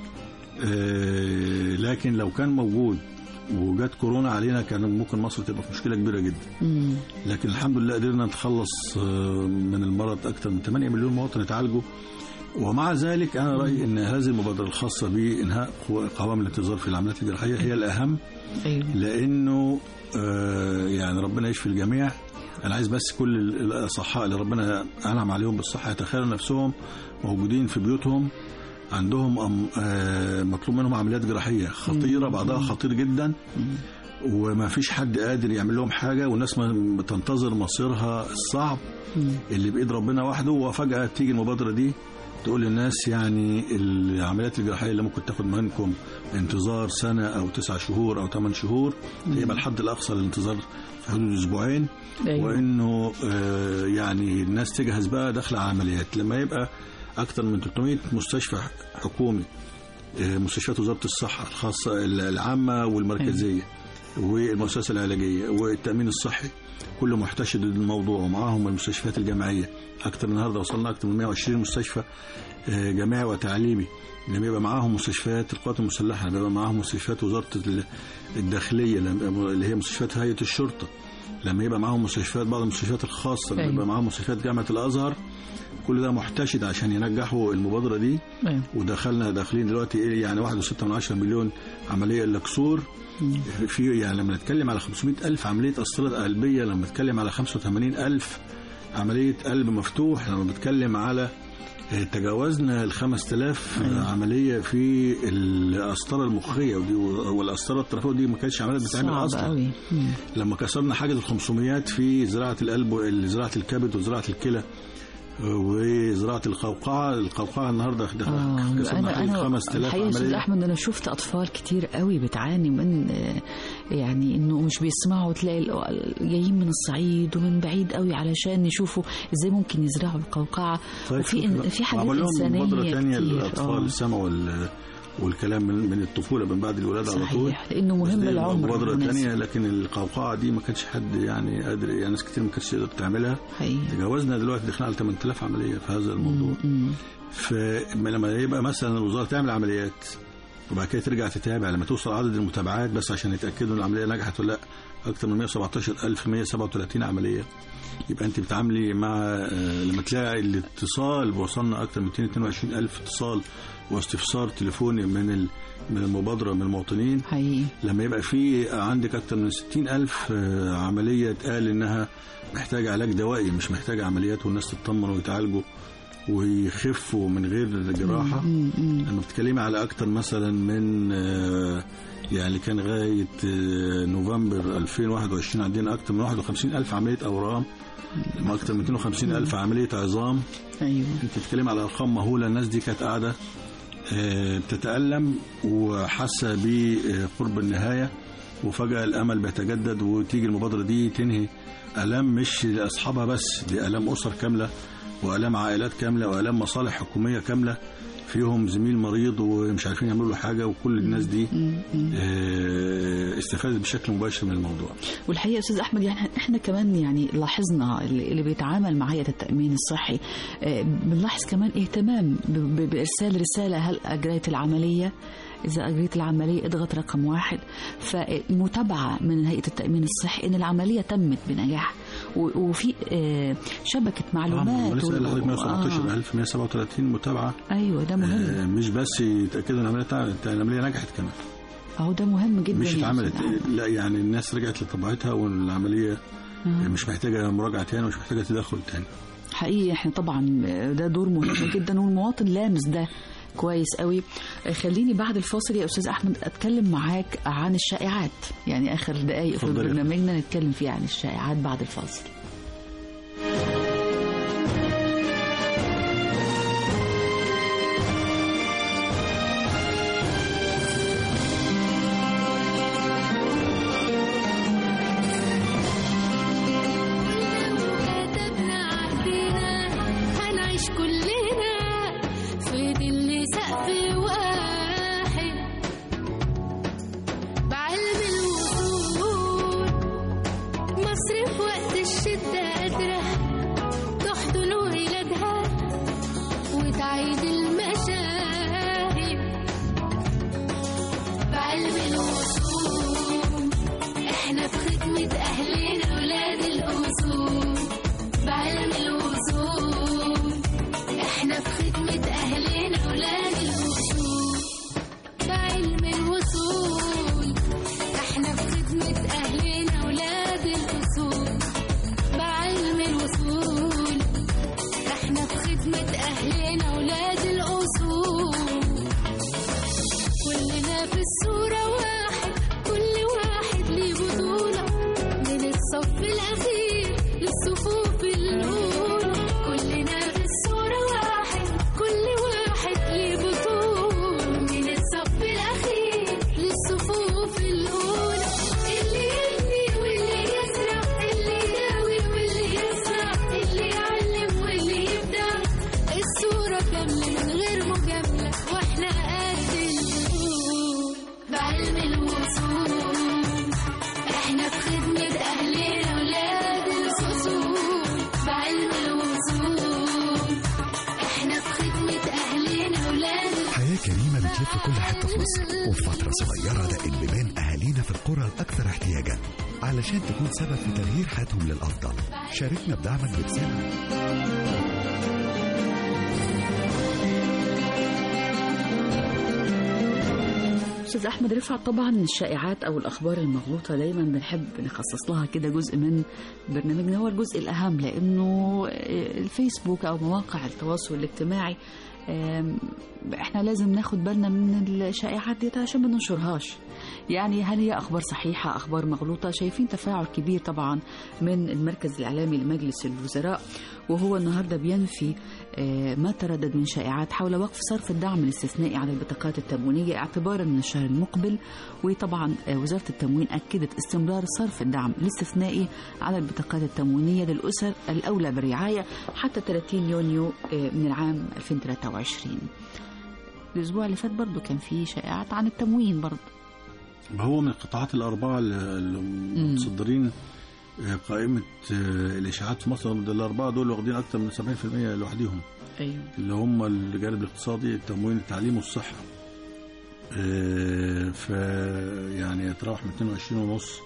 Speaker 3: آه، لكن لو كان موجود وجات كورونا علينا كان ممكن مصر تبقى في مشكله كبيره جدا
Speaker 2: امم
Speaker 3: لكن الحمد لله قدرنا نتخلص آه، من المرض اكثر من 8 مليون مواطن اتعالجوا ومع ذلك انا رايي ان هذه المبادره الخاصه بانهاء قو- قوائم الانتظار في العمليات الجراحيه هي الاهم
Speaker 2: ايوه
Speaker 3: لانه آه، يعني ربنا يشفي الجميع انا عايز بس كل ال- الاصحاء اللي ربنا انعم عليهم بالصحه يتخيلوا نفسهم موجودين في بيوتهم عندهم أم- آه، مطلوب منهم عمليات جراحيه خطيره بعضها خطير جدا وما فيش حد قادر يعمل لهم حاجه والناس ما بتنتظر مصيرها الصعب اللي بايد ربنا وحده وفجاه تيجي المبادره دي تقول للناس يعني العمليات الجراحيه اللي ممكن تاخد منكم انتظار سنه او تسع شهور او ثمان شهور يبقى الحد الاقصى للانتظار في حدود اسبوعين
Speaker 2: أيوة.
Speaker 3: وانه آه، يعني الناس تجهز بقى داخل على عمليات لما يبقى اكثر من 300 مستشفى حكومي آه، مستشفيات وزاره الصحه الخاصه العامه والمركزيه والمؤسسه العلاجيه والتامين الصحي كله محتشد الموضوع ومعاهم المستشفيات الجامعيه اكثر النهارده وصلنا اكثر من 120 مستشفى آه، جامعي وتعليمي لما يبقى معاهم مستشفيات القوات المسلحه لما يبقى معاهم مستشفيات وزاره ال- الداخليه لما- اللي هي مستشفيات هيئه الشرطه لما يبقى معاهم مستشفيات بعض المستشفيات الخاصه لما
Speaker 2: أيوة.
Speaker 3: يبقى معاهم مستشفيات جامعه الازهر كل ده محتشد عشان ينجحوا المبادره دي
Speaker 2: ايوه
Speaker 3: ودخلنا داخلين دلوقتي ايه يعني 1.6 مليون عمليه لكسور في يعني لما نتكلم على 500 ألف عملية قسطرة قلبية لما نتكلم على 85 ألف عملية قلب مفتوح لما بنتكلم على آه، تجاوزنا ال 5000 عملية في القسطرة المخية ودي والقسطرة الطرفية دي ما كانتش عمليات بتتعمل
Speaker 2: صعب
Speaker 3: أصلا
Speaker 2: قوي مم.
Speaker 3: لما كسرنا حاجز ال 500 في زراعة القلب وزراعة الكبد وزراعة الكلى وزراعة القوقعة القوقعة النهاردة دخل-
Speaker 2: آه،
Speaker 3: كسرنا
Speaker 2: انا
Speaker 3: حاجز
Speaker 2: انا
Speaker 3: 5000
Speaker 2: الحقيقه يا استاذ
Speaker 3: عملية
Speaker 2: احمد انا شفت اطفال كتير قوي بتعاني من آه، يعني انه مش بيسمعوا تلاقي ال- جايين من الصعيد ومن بعيد قوي علشان يشوفوا ازاي ممكن يزرعوا القوقعه
Speaker 3: طيب
Speaker 2: وفي
Speaker 3: شوف
Speaker 2: إن-
Speaker 3: بقى،
Speaker 2: في حاجات
Speaker 3: وعمل لهم
Speaker 2: انسانيه
Speaker 3: مبادرة تانية
Speaker 2: كتير
Speaker 3: للأطفال
Speaker 2: آه.
Speaker 3: السمع وال والكلام من, من الطفولة من بعد الولادة على طول
Speaker 2: صحيح لانه
Speaker 3: بس
Speaker 2: مهم
Speaker 3: دي
Speaker 2: العمر
Speaker 3: مبادرة
Speaker 2: المناسب.
Speaker 3: تانية لكن القوقعة دي ما كانش حد يعني قادر يعني ناس كتير ما كانتش تقدر تعملها
Speaker 2: حقيقي
Speaker 3: تجاوزنا دلوقتي دخلنا على 8000 عملية في هذا الموضوع
Speaker 2: مم.
Speaker 3: فلما يبقى مثلا الوزارة تعمل عمليات وبعد كده ترجع تتابع لما توصل عدد المتابعات بس عشان يتأكدوا ان العملية نجحت ولا لا اكتر من 117137 عمليه يبقى انت بتعاملي مع آه، لما تلاقي الاتصال وصلنا اكتر من 222000 اتصال واستفسار تليفوني من ال- من المبادره من المواطنين
Speaker 2: حقيقي
Speaker 3: لما يبقى في عندك اكتر من 60000 آه، عمليه اتقال انها محتاجه علاج دوائي مش محتاجه عمليات والناس تطمن ويتعالجوا ويخفوا من غير جراحه
Speaker 2: مم، مم.
Speaker 3: لما بتتكلمي على اكتر مثلا من آه، يعني كان غايه آه، نوفمبر 2021 عندنا اكتر من 51 الف عمليه اورام لما اكتر من 250 الف عمليه عظام
Speaker 2: ايوه
Speaker 3: انت بتتكلم على ارقام مهوله الناس دي كانت قاعده آه، بتتالم وحاسه بقرب النهايه وفجاه الامل بيتجدد وتيجي المبادره دي تنهي الام مش لاصحابها بس دي الام اسر كامله والام عائلات كامله والام مصالح حكوميه كامله فيهم زميل مريض ومش عارفين يعملوا له حاجه وكل الناس دي
Speaker 2: مم، مم.
Speaker 3: آه، استفادت بشكل مباشر من الموضوع
Speaker 2: والحقيقه استاذ احمد يعني احنا كمان يعني لاحظنا اللي اللي بيتعامل مع هيئه التامين الصحي آه، بنلاحظ كمان اهتمام ب- ب- بارسال رساله هل اجريت العمليه إذا أجريت العملية اضغط رقم واحد فمتابعة من هيئة التأمين الصحي إن العملية تمت بنجاح و- وفي آه، شبكة معلومات
Speaker 3: لسه قايل لحضرتك
Speaker 2: و-
Speaker 3: 117137 متابعه
Speaker 2: آه، أيوة ده مهم
Speaker 3: آه، مش بس يتاكدوا ان العمليه تع- العمليه نجحت كمان
Speaker 2: أهو ده مهم جدا
Speaker 3: مش
Speaker 2: يا
Speaker 3: اتعملت
Speaker 2: أستاذ أحمد.
Speaker 3: لا يعني الناس رجعت لطبيعتها والعملية
Speaker 2: آه.
Speaker 3: مش محتاجة مراجعة تاني ومش محتاجة تدخل تاني
Speaker 2: حقيقي احنا طبعا ده دور مهم جدا والمواطن لامس ده كويس قوي خليني بعد الفاصل يا استاذ احمد اتكلم معاك عن الشائعات يعني اخر دقائق في
Speaker 3: اتفضلي.
Speaker 2: برنامجنا نتكلم فيها عن الشائعات بعد الفاصل
Speaker 7: كتبنا عهدنا هنعيش كلنا في ظل سقف واحد بعلم الوصول مصر في وقت الشدة قادرة تحضن ولادها وتعيد المشاهد بعلم الوصول احنا في خدمة أهلنا ولاد الأصول بعلم الوصول احنا في خدمة أهلنا ولاد الأصول بعلم الوصول احنا في خدمة أهلنا ولاد الأصول بعلم الوصول احنا في خدمة أهلنا ولاد الأصول كلنا في الصورة واحد كل واحد ليه بطولة من الصف الأخير للصفوف الأولى كلنا في الصورة واحد كل واحد ليه بطولة من الصف الأخير للصفوف الأولى اللي يبني واللي يزرع اللي يداوي واللي يزرع اللي يعلم واللي يبدع الصورة كاملة من غير مجاملة واحنا قد النور بعلم الوصول احنا في خدمة أهلنا ولاد الأصول بعلم الوصول احنا في خدمة أهلنا ولاد
Speaker 8: حياة كريمة بتلف كل حتة في مصر وفي فترة صغيرة دقت بيبان أهالينا في القرى الأكثر احتياجا علشان تكون سبب في تغيير حياتهم للأفضل شاركنا بدعمك برسالة
Speaker 2: استاذ احمد رفعت طبعا الشائعات او الاخبار المغلوطه دايما بنحب نخصص لها كده جزء من برنامجنا هو الجزء الاهم لانه الفيسبوك او مواقع التواصل الاجتماعي آم، احنا لازم ناخد بالنا من الشائعات دي عشان ما ننشرهاش يعني هل هي اخبار صحيحه اخبار مغلوطه شايفين تفاعل كبير طبعا من المركز الاعلامي لمجلس الوزراء وهو النهارده بينفي آه، ما تردد من شائعات حول وقف صرف الدعم الاستثنائي على البطاقات التموينيه اعتبارا من الشهر المقبل وطبعا آه، وزاره التموين اكدت استمرار صرف الدعم الاستثنائي على البطاقات التموينيه للاسر الاولى بالرعايه حتى 30 يونيو آه، من العام 2023 الاسبوع اللي فات برضه كان في شائعات عن التموين برضه
Speaker 3: ما هو من القطاعات الأربعة اللي اللي متصدرين آه، قائمة آه، الإشاعات في مصر ده الأربعة دول واخدين أكثر من 70% لوحديهم
Speaker 2: ايوه
Speaker 3: اللي هم الجانب الاقتصادي التموين التعليم والصحة آه، ف يعني يتراوح من 22 ونص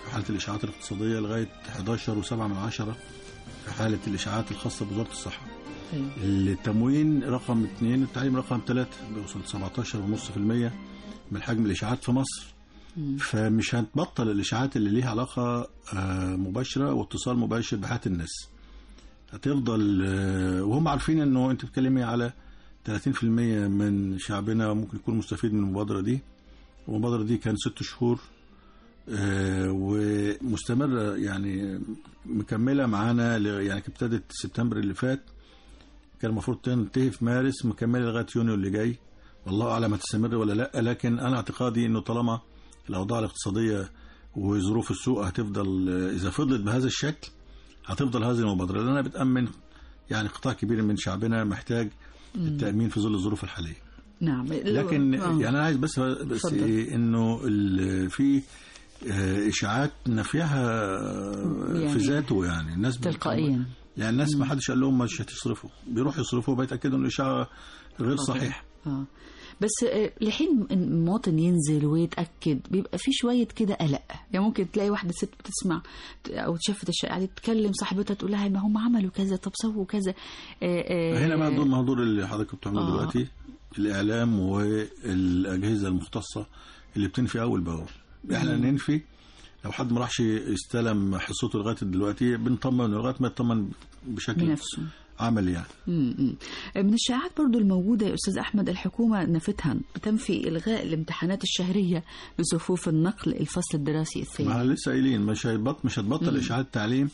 Speaker 3: في حالة الإشاعات الاقتصادية لغاية 11 و7 من عشرة في حالة الإشاعات الخاصة بوزارة الصحة
Speaker 2: أيوة.
Speaker 3: التموين رقم اثنين التعليم رقم ثلاثة بيوصل 17.5% من حجم الإشاعات في مصر فمش هتبطل الإشاعات اللي ليها علاقة آه، مباشرة واتصال مباشر بحياة الناس هتفضل آه، وهم عارفين انه انت بتتكلمي على 30% من شعبنا ممكن يكون مستفيد من المبادرة دي والمبادرة دي كان ست شهور آه، ومستمرة يعني مكملة معانا ل- يعني كانت ابتدت سبتمبر اللي فات كان المفروض تنتهي في مارس مكملة لغاية يونيو اللي جاي والله أعلم هتستمر ولا لا لكن أنا اعتقادي إنه طالما الأوضاع الاقتصادية وظروف السوق هتفضل إذا فضلت بهذا الشكل هتفضل هذه المبادرة لأنها بتأمن يعني قطاع كبير من شعبنا محتاج التأمين في ظل الظروف الحالية
Speaker 2: نعم
Speaker 3: لكن
Speaker 2: آه.
Speaker 3: يعني أنا عايز بس بس
Speaker 2: اتفضل.
Speaker 3: إيه إنه ال- في آه، إشاعات نفيها
Speaker 2: يعني
Speaker 3: في ذاته يعني الناس بت-
Speaker 2: تلقائيا
Speaker 3: يعني الناس ما حدش قال لهم مش هتصرفوا بيروحوا يصرفوا بيتأكدوا إن الإشاعة غير صحيح
Speaker 2: اه بس آه، لحين المواطن ينزل ويتاكد بيبقى في شويه كده قلق يعني ممكن تلاقي واحده ست بتسمع او شافت الشائعه تتكلم صاحبتها تقول لها ما هم عملوا كذا طب سووا كذا آه، آه،
Speaker 3: هنا بقى دور مهدور اللي حضرتك بتعمله
Speaker 2: آه.
Speaker 3: دلوقتي الإعلام والأجهزة المختصة اللي بتنفي أول بأول إحنا ننفي لو حد ما راحش يستلم حصته لغاية دلوقتي بنطمن لغاية ما يطمن بشكل
Speaker 2: بنفسه
Speaker 3: عملي يعني
Speaker 2: مم، مم. من الشائعات برضو الموجودة يا أستاذ أحمد الحكومة نفتها بتنفي إلغاء الامتحانات الشهرية لصفوف النقل الفصل الدراسي
Speaker 3: ما
Speaker 2: الثاني
Speaker 3: احنا لسه قايلين مش هيبط مش هتبطل اشاعات التعليم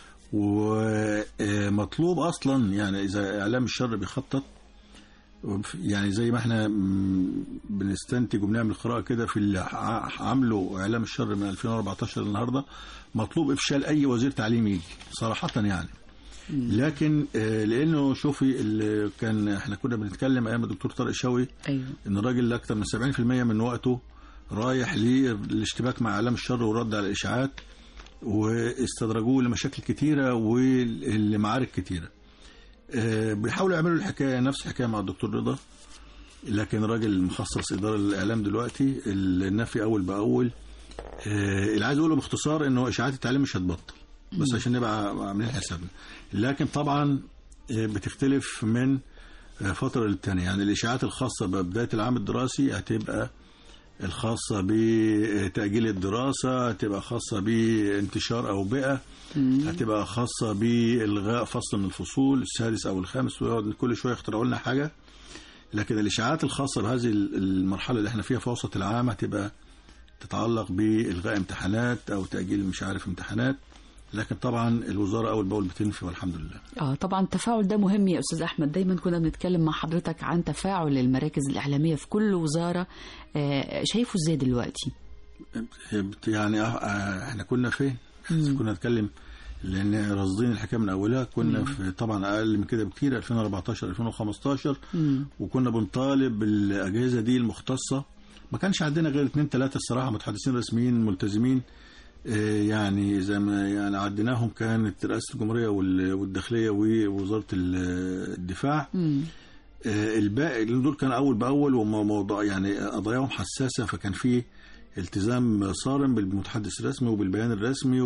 Speaker 3: ومطلوب اصلا يعني اذا اعلام الشر بيخطط وبف- يعني زي ما احنا م، بنستنتج وبنعمل قراءه كده في اللي ع- عامله اعلام الشر من 2014 للنهارده مطلوب افشال اي وزير تعليم يجي صراحه يعني لكن آه، لانه شوفي اللي كان احنا كنا بنتكلم ايام الدكتور طارق شوقي
Speaker 2: أيوه
Speaker 3: ان الراجل اكتر من 70% من وقته رايح للاشتباك مع اعلام الشر والرد على الاشاعات واستدرجوه لمشاكل كتيره ولمعارك كتيره. آه، بيحاولوا يعملوا الحكايه نفس الحكايه مع الدكتور رضا لكن الراجل مخصص اداره الاعلام دلوقتي النفي اول باول آه، اللي عايز اقوله باختصار انه اشاعات التعليم مش هتبطل بس عشان نبقى عاملين حسابنا لكن طبعا آه، بتختلف من آه، فترة للتانية يعني الإشاعات الخاصة ببداية العام الدراسي هتبقى الخاصة بتأجيل الدراسة هتبقى خاصة بانتشار أوبئة هتبقى خاصة بإلغاء فصل من الفصول السادس أو الخامس ويقعد كل شوية يخترعوا لنا حاجة لكن الإشاعات الخاصة بهذه المرحلة اللي احنا فيها في وسط العام هتبقى تتعلق بإلغاء امتحانات أو تأجيل مش عارف امتحانات لكن طبعا الوزارة أول بأول بتنفي والحمد لله
Speaker 2: اه طبعا التفاعل ده مهم يا استاذ احمد دايما كنا بنتكلم مع حضرتك عن تفاعل المراكز الاعلاميه في كل وزاره آه شايفه ازاي دلوقتي
Speaker 3: يعني آه، آه، احنا كنا فين؟ كنا نتكلم لان راصدين الحكايه من اولها كنا في طبعا اقل من كده بكتير 2014 2015
Speaker 2: مم.
Speaker 3: وكنا بنطالب بالاجهزه دي المختصه ما كانش عندنا غير اثنين ثلاثه الصراحه متحدثين رسميين ملتزمين آه، يعني زي ما يعني عديناهم كانت رئاسه الجمهوريه وال- والداخليه ووزاره ال- الدفاع
Speaker 2: مم.
Speaker 3: آه، الباقي لأن دول كان اول باول وموضوع يعني قضاياهم حساسه فكان في التزام صارم بالمتحدث الرسمي وبالبيان الرسمي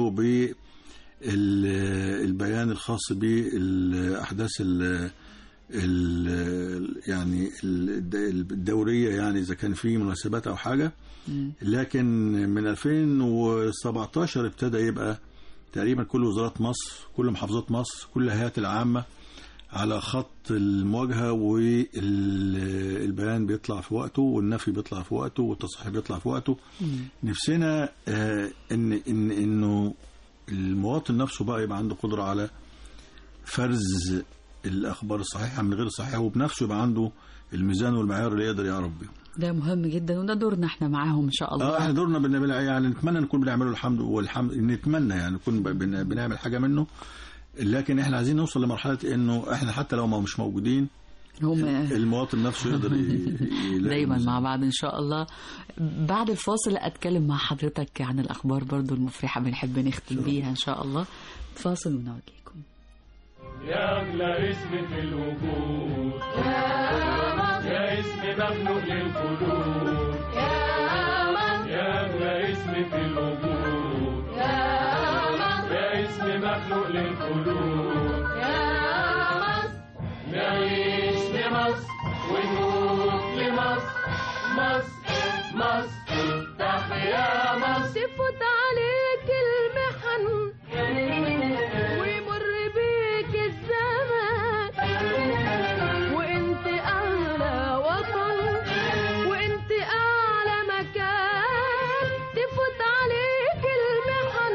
Speaker 3: وبالبيان الخاص بالاحداث ال ال يعني ال- الدوريه يعني اذا كان في مناسبات او حاجه لكن من 2017 ابتدى يبقى تقريبا كل وزارات مصر كل محافظات مصر كل الهيئات العامه على خط المواجهه والبيان بيطلع في وقته والنفي بيطلع في وقته والتصحيح بيطلع في وقته نفسنا آه، ان ان انه المواطن نفسه بقى يبقى عنده قدره على فرز الاخبار الصحيحه من غير الصحيحه وبنفسه يبقى عنده الميزان والمعيار اللي يقدر يعرف بيهم
Speaker 2: ده مهم جدا وده دورنا احنا معاهم ان شاء الله
Speaker 3: اه احنا دورنا بنعمل يعني نتمنى نكون بنعمله الحمد والحمد نتمنى يعني نكون بن- بنعمل حاجه منه لكن احنا عايزين نوصل لمرحله انه احنا حتى لو ما مش موجودين
Speaker 2: هم
Speaker 3: المواطن نفسه يقدر ي- يلاقي
Speaker 2: دايما
Speaker 3: الميزان.
Speaker 2: مع بعض ان شاء الله بعد الفاصل اتكلم مع حضرتك عن الاخبار برضو المفرحه بنحب نختم بيها ان شاء الله فاصل ونعود لكم
Speaker 9: يا أغلى اسم في الوجود يا اسم مملوك للقلوب يا أغلى اسم في الوجود مخلوق للقلوب يا مصر نعيش لمصر ونموت لمصر مصر مصر تحيا مصر
Speaker 7: تفوت عليك المحن ويمر بيك الزمان وانت اعلى وطن وانت اعلى مكان تفوت عليك المحن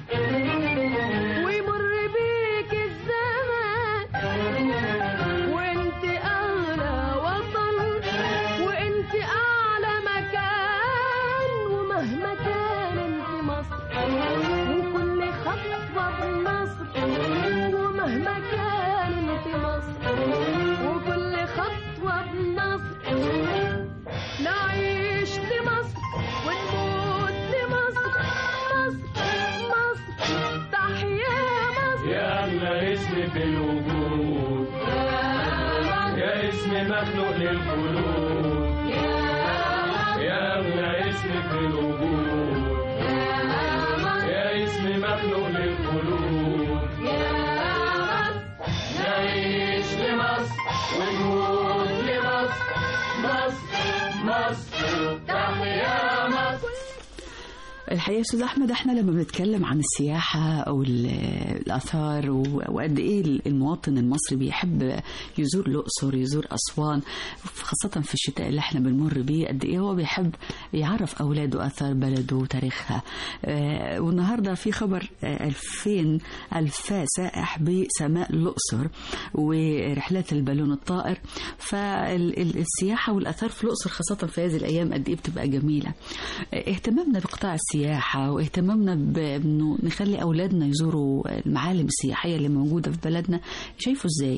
Speaker 7: ويمر بيك الزمان وانت اعلى وطن وانت اعلى مكان ومهما كان انت مصر وكل خطوه بمصر ومهما كان انت مصر وكل خطوه بمصر نعيش لمصر ونموت لمصر مصر مصر تحيا مصر
Speaker 9: يا أغلى اسم في الوجود يا اسم مخلوق للقلوب يا أغلى اسم في الوجود يا اسم مخلوق للقلوب نعيش لمصر ونموت لمصر مصر مصر تحيا مصر
Speaker 2: الحقيقه يا استاذ احمد احنا لما بنتكلم عن السياحه او ال- الاثار و- وقد ايه المواطن المصري بيحب يزور الاقصر يزور اسوان خاصه في الشتاء اللي احنا بنمر بيه قد ايه هو بيحب يعرف اولاده اثار بلده وتاريخها آه، والنهارده في خبر آه، 2000 الف سائح بسماء الاقصر ورحلات البالون الطائر فالسياحه والاثار في الاقصر خاصه في هذه الايام قد ايه بتبقى جميله آه، اهتمامنا بقطاع السياحه واهتمامنا بانه نخلي اولادنا يزوروا المعالم السياحيه اللي موجوده في بلدنا شايفه ازاي؟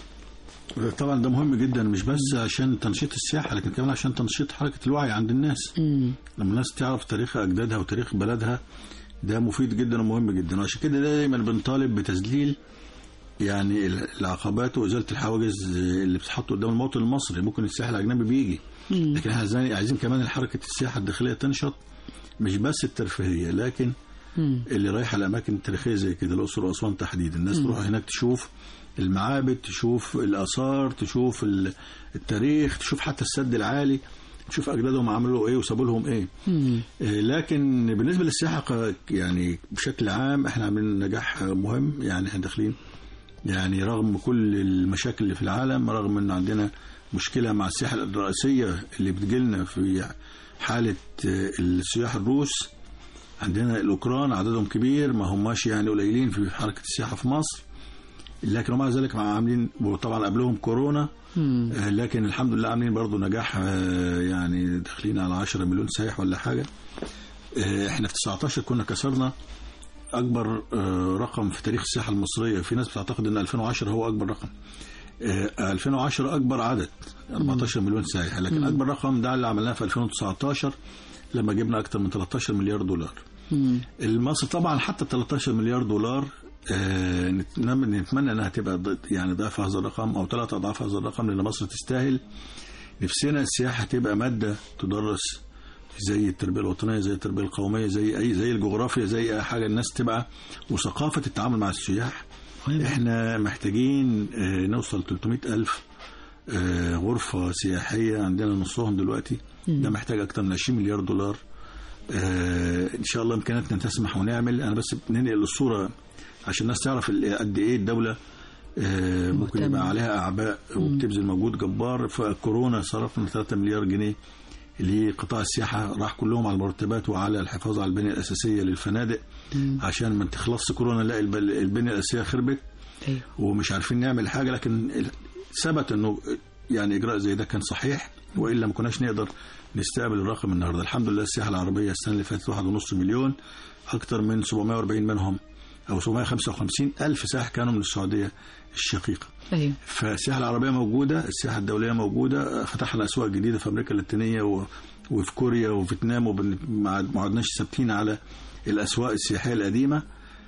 Speaker 3: طبعا ده مهم جدا مش بس عشان تنشيط السياحه لكن كمان عشان تنشيط حركه الوعي عند الناس
Speaker 2: مم.
Speaker 3: لما الناس تعرف تاريخ اجدادها وتاريخ بلدها ده مفيد جدا ومهم جدا وعشان كده دايما بنطالب بتذليل يعني العقبات وازاله الحواجز اللي بتتحط قدام المواطن المصري ممكن السياح الاجنبي بيجي
Speaker 2: مم.
Speaker 3: لكن احنا عايزين عايزين كمان حركه السياحه الداخليه تنشط مش بس الترفيهيه لكن
Speaker 2: مم.
Speaker 3: اللي رايحه الاماكن التاريخيه زي كده الاقصر واسوان تحديدا الناس
Speaker 2: مم.
Speaker 3: تروح هناك تشوف المعابد تشوف الاثار تشوف ال- التاريخ تشوف حتى السد العالي تشوف اجدادهم عملوا ايه وسابوا لهم ايه
Speaker 2: مم.
Speaker 3: آه، لكن بالنسبه للسياحه ق- يعني بشكل عام احنا عاملين نجاح مهم يعني احنا داخلين يعني رغم كل المشاكل اللي في العالم رغم ان عندنا مشكله مع السياحه الرئيسيه اللي بتجيلنا في حاله آه، السياح الروس عندنا الاوكران عددهم كبير ما هماش يعني قليلين في حركه السياحه في مصر لكن ومع ذلك مع عاملين وطبعا قبلهم كورونا
Speaker 2: مم.
Speaker 3: آه، لكن الحمد لله عاملين برضو نجاح آه، يعني داخلين على 10 مليون سايح ولا حاجه آه، احنا في 19 كنا كسرنا اكبر آه، رقم في تاريخ السياحه المصريه في ناس بتعتقد ان 2010 هو اكبر رقم آه، 2010 اكبر عدد 14 مليون سايح لكن اكبر رقم ده اللي عملناه في 2019 لما جبنا اكتر من 13 مليار دولار
Speaker 2: مم.
Speaker 3: مصر طبعا حتى 13 مليار دولار آه، نتمنى نتمنى انها تبقى ضد- يعني ضعف هذا الرقم او ثلاث اضعاف هذا الرقم لان مصر تستاهل نفسنا السياحه تبقى ماده تدرس زي التربيه الوطنيه زي التربيه القوميه زي اي زي الجغرافيا زي اي حاجه الناس تبقى وثقافه التعامل مع السياح احنا محتاجين آه، نوصل 300 الف آه، غرفه سياحيه عندنا نصهم دلوقتي ده محتاج اكتر من 20 مليار دولار آه، ان شاء الله امكانياتنا تسمح ونعمل انا بس بننقل الصوره عشان الناس تعرف ال- قد ايه الدوله آه، ممكن
Speaker 2: مهتمة.
Speaker 3: يبقى عليها اعباء وبتبذل مجهود جبار فالكورونا صرفنا 3 مليار جنيه لقطاع السياحه راح كلهم على المرتبات وعلى الحفاظ على البنيه الاساسيه للفنادق عشان ما تخلصش كورونا نلاقي الب- البنيه الاساسيه خربت
Speaker 2: أيوه.
Speaker 3: ومش عارفين نعمل حاجه لكن ثبت انه يعني اجراء زي ده كان صحيح والا ما كناش نقدر نستقبل الرقم النهارده الحمد لله السياحه العربيه السنه اللي فاتت واحد ونص مليون اكثر من 740 منهم او 755 الف سائح كانوا من السعوديه الشقيقه
Speaker 2: ايوه
Speaker 3: فالسياحه العربيه موجوده السياحه الدوليه موجوده فتحنا اسواق جديده في امريكا اللاتينيه و... وفي كوريا وفيتنام وما عدناش ثابتين على الاسواق السياحيه القديمه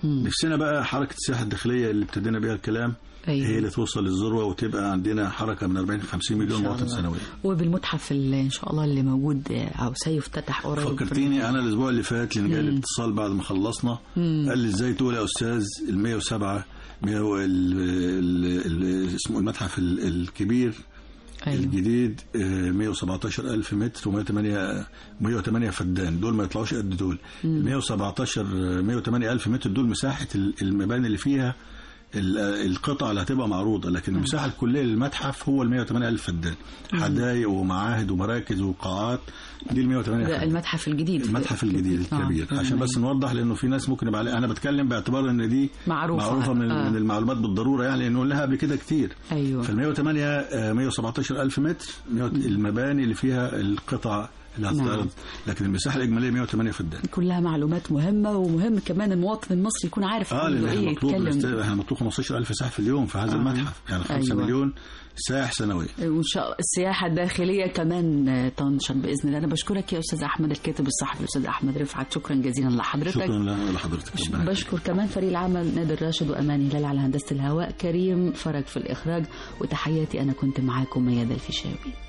Speaker 2: مم.
Speaker 3: نفسنا بقى حركه السياحه الداخليه اللي ابتدينا بيها الكلام
Speaker 2: أيوة.
Speaker 3: هي اللي توصل للذروه وتبقى عندنا حركه من 40 ل 50 مليون
Speaker 2: إن شاء
Speaker 3: مواطن
Speaker 2: الله.
Speaker 3: سنويا
Speaker 2: وبالمتحف اللي ان شاء الله اللي موجود آه، او سيفتتح قريب
Speaker 3: فكرتيني انا الاسبوع اللي فات لان جالي
Speaker 2: مم.
Speaker 3: اتصال بعد ما خلصنا
Speaker 2: مم.
Speaker 3: قال لي ازاي تقول يا استاذ ال 107 100 ال- ال- ال- اسمه المتحف ال- الكبير
Speaker 2: أيوة.
Speaker 3: الجديد آه، 117 ألف متر و108 108 فدان دول ما يطلعوش قد دول ال 117 آه، 108 ألف متر دول مساحة ال- المباني اللي فيها ال- القطع اللي هتبقى معروضة لكن المساحة الكلية للمتحف هو ال 108 ألف فدان حدائق ومعاهد ومراكز وقاعات دي ال 108
Speaker 2: ده
Speaker 3: فدان
Speaker 2: المتحف الجديد
Speaker 3: المتحف الجديد
Speaker 2: آه.
Speaker 3: الكبير عشان بس نوضح لانه في ناس ممكن يبقى عليها انا بتكلم باعتبار ان دي
Speaker 2: معروفة.
Speaker 3: معروفه من,
Speaker 2: آه.
Speaker 3: من المعلومات بالضروره يعني لانه لها قبل كده كتير
Speaker 2: ايوه
Speaker 3: فال 108 آه، 117 الف متر 100 المباني اللي فيها القطع اللي هتتعرض
Speaker 2: نعم.
Speaker 3: لكن المساحه الاجماليه 108 فدان
Speaker 2: كلها معلومات مهمة ومهم كمان المواطن المصري يكون عارف
Speaker 3: اه
Speaker 2: عنده
Speaker 3: لان احنا
Speaker 2: ايه
Speaker 3: مطلوب
Speaker 2: يتكلم
Speaker 3: الاست- احنا مطلوب 15000 سائح في اليوم في هذا
Speaker 2: آه.
Speaker 3: المتحف يعني 5
Speaker 2: أيوة.
Speaker 3: مليون سائح سنويا
Speaker 2: وان شاء الله السياحه الداخليه كمان آه، تنشط باذن الله انا بشكرك يا استاذ احمد الكاتب الصحفي الاستاذ احمد رفعت شكرا جزيلا لحضرتك
Speaker 3: شكرا ل- لحضرتك ربنا يخليك.
Speaker 2: بشكر كمان فريق العمل نادر راشد وامان هلال على هندسه الهواء كريم فرج في الاخراج وتحياتي انا كنت معاكم ميادة الفيشاوي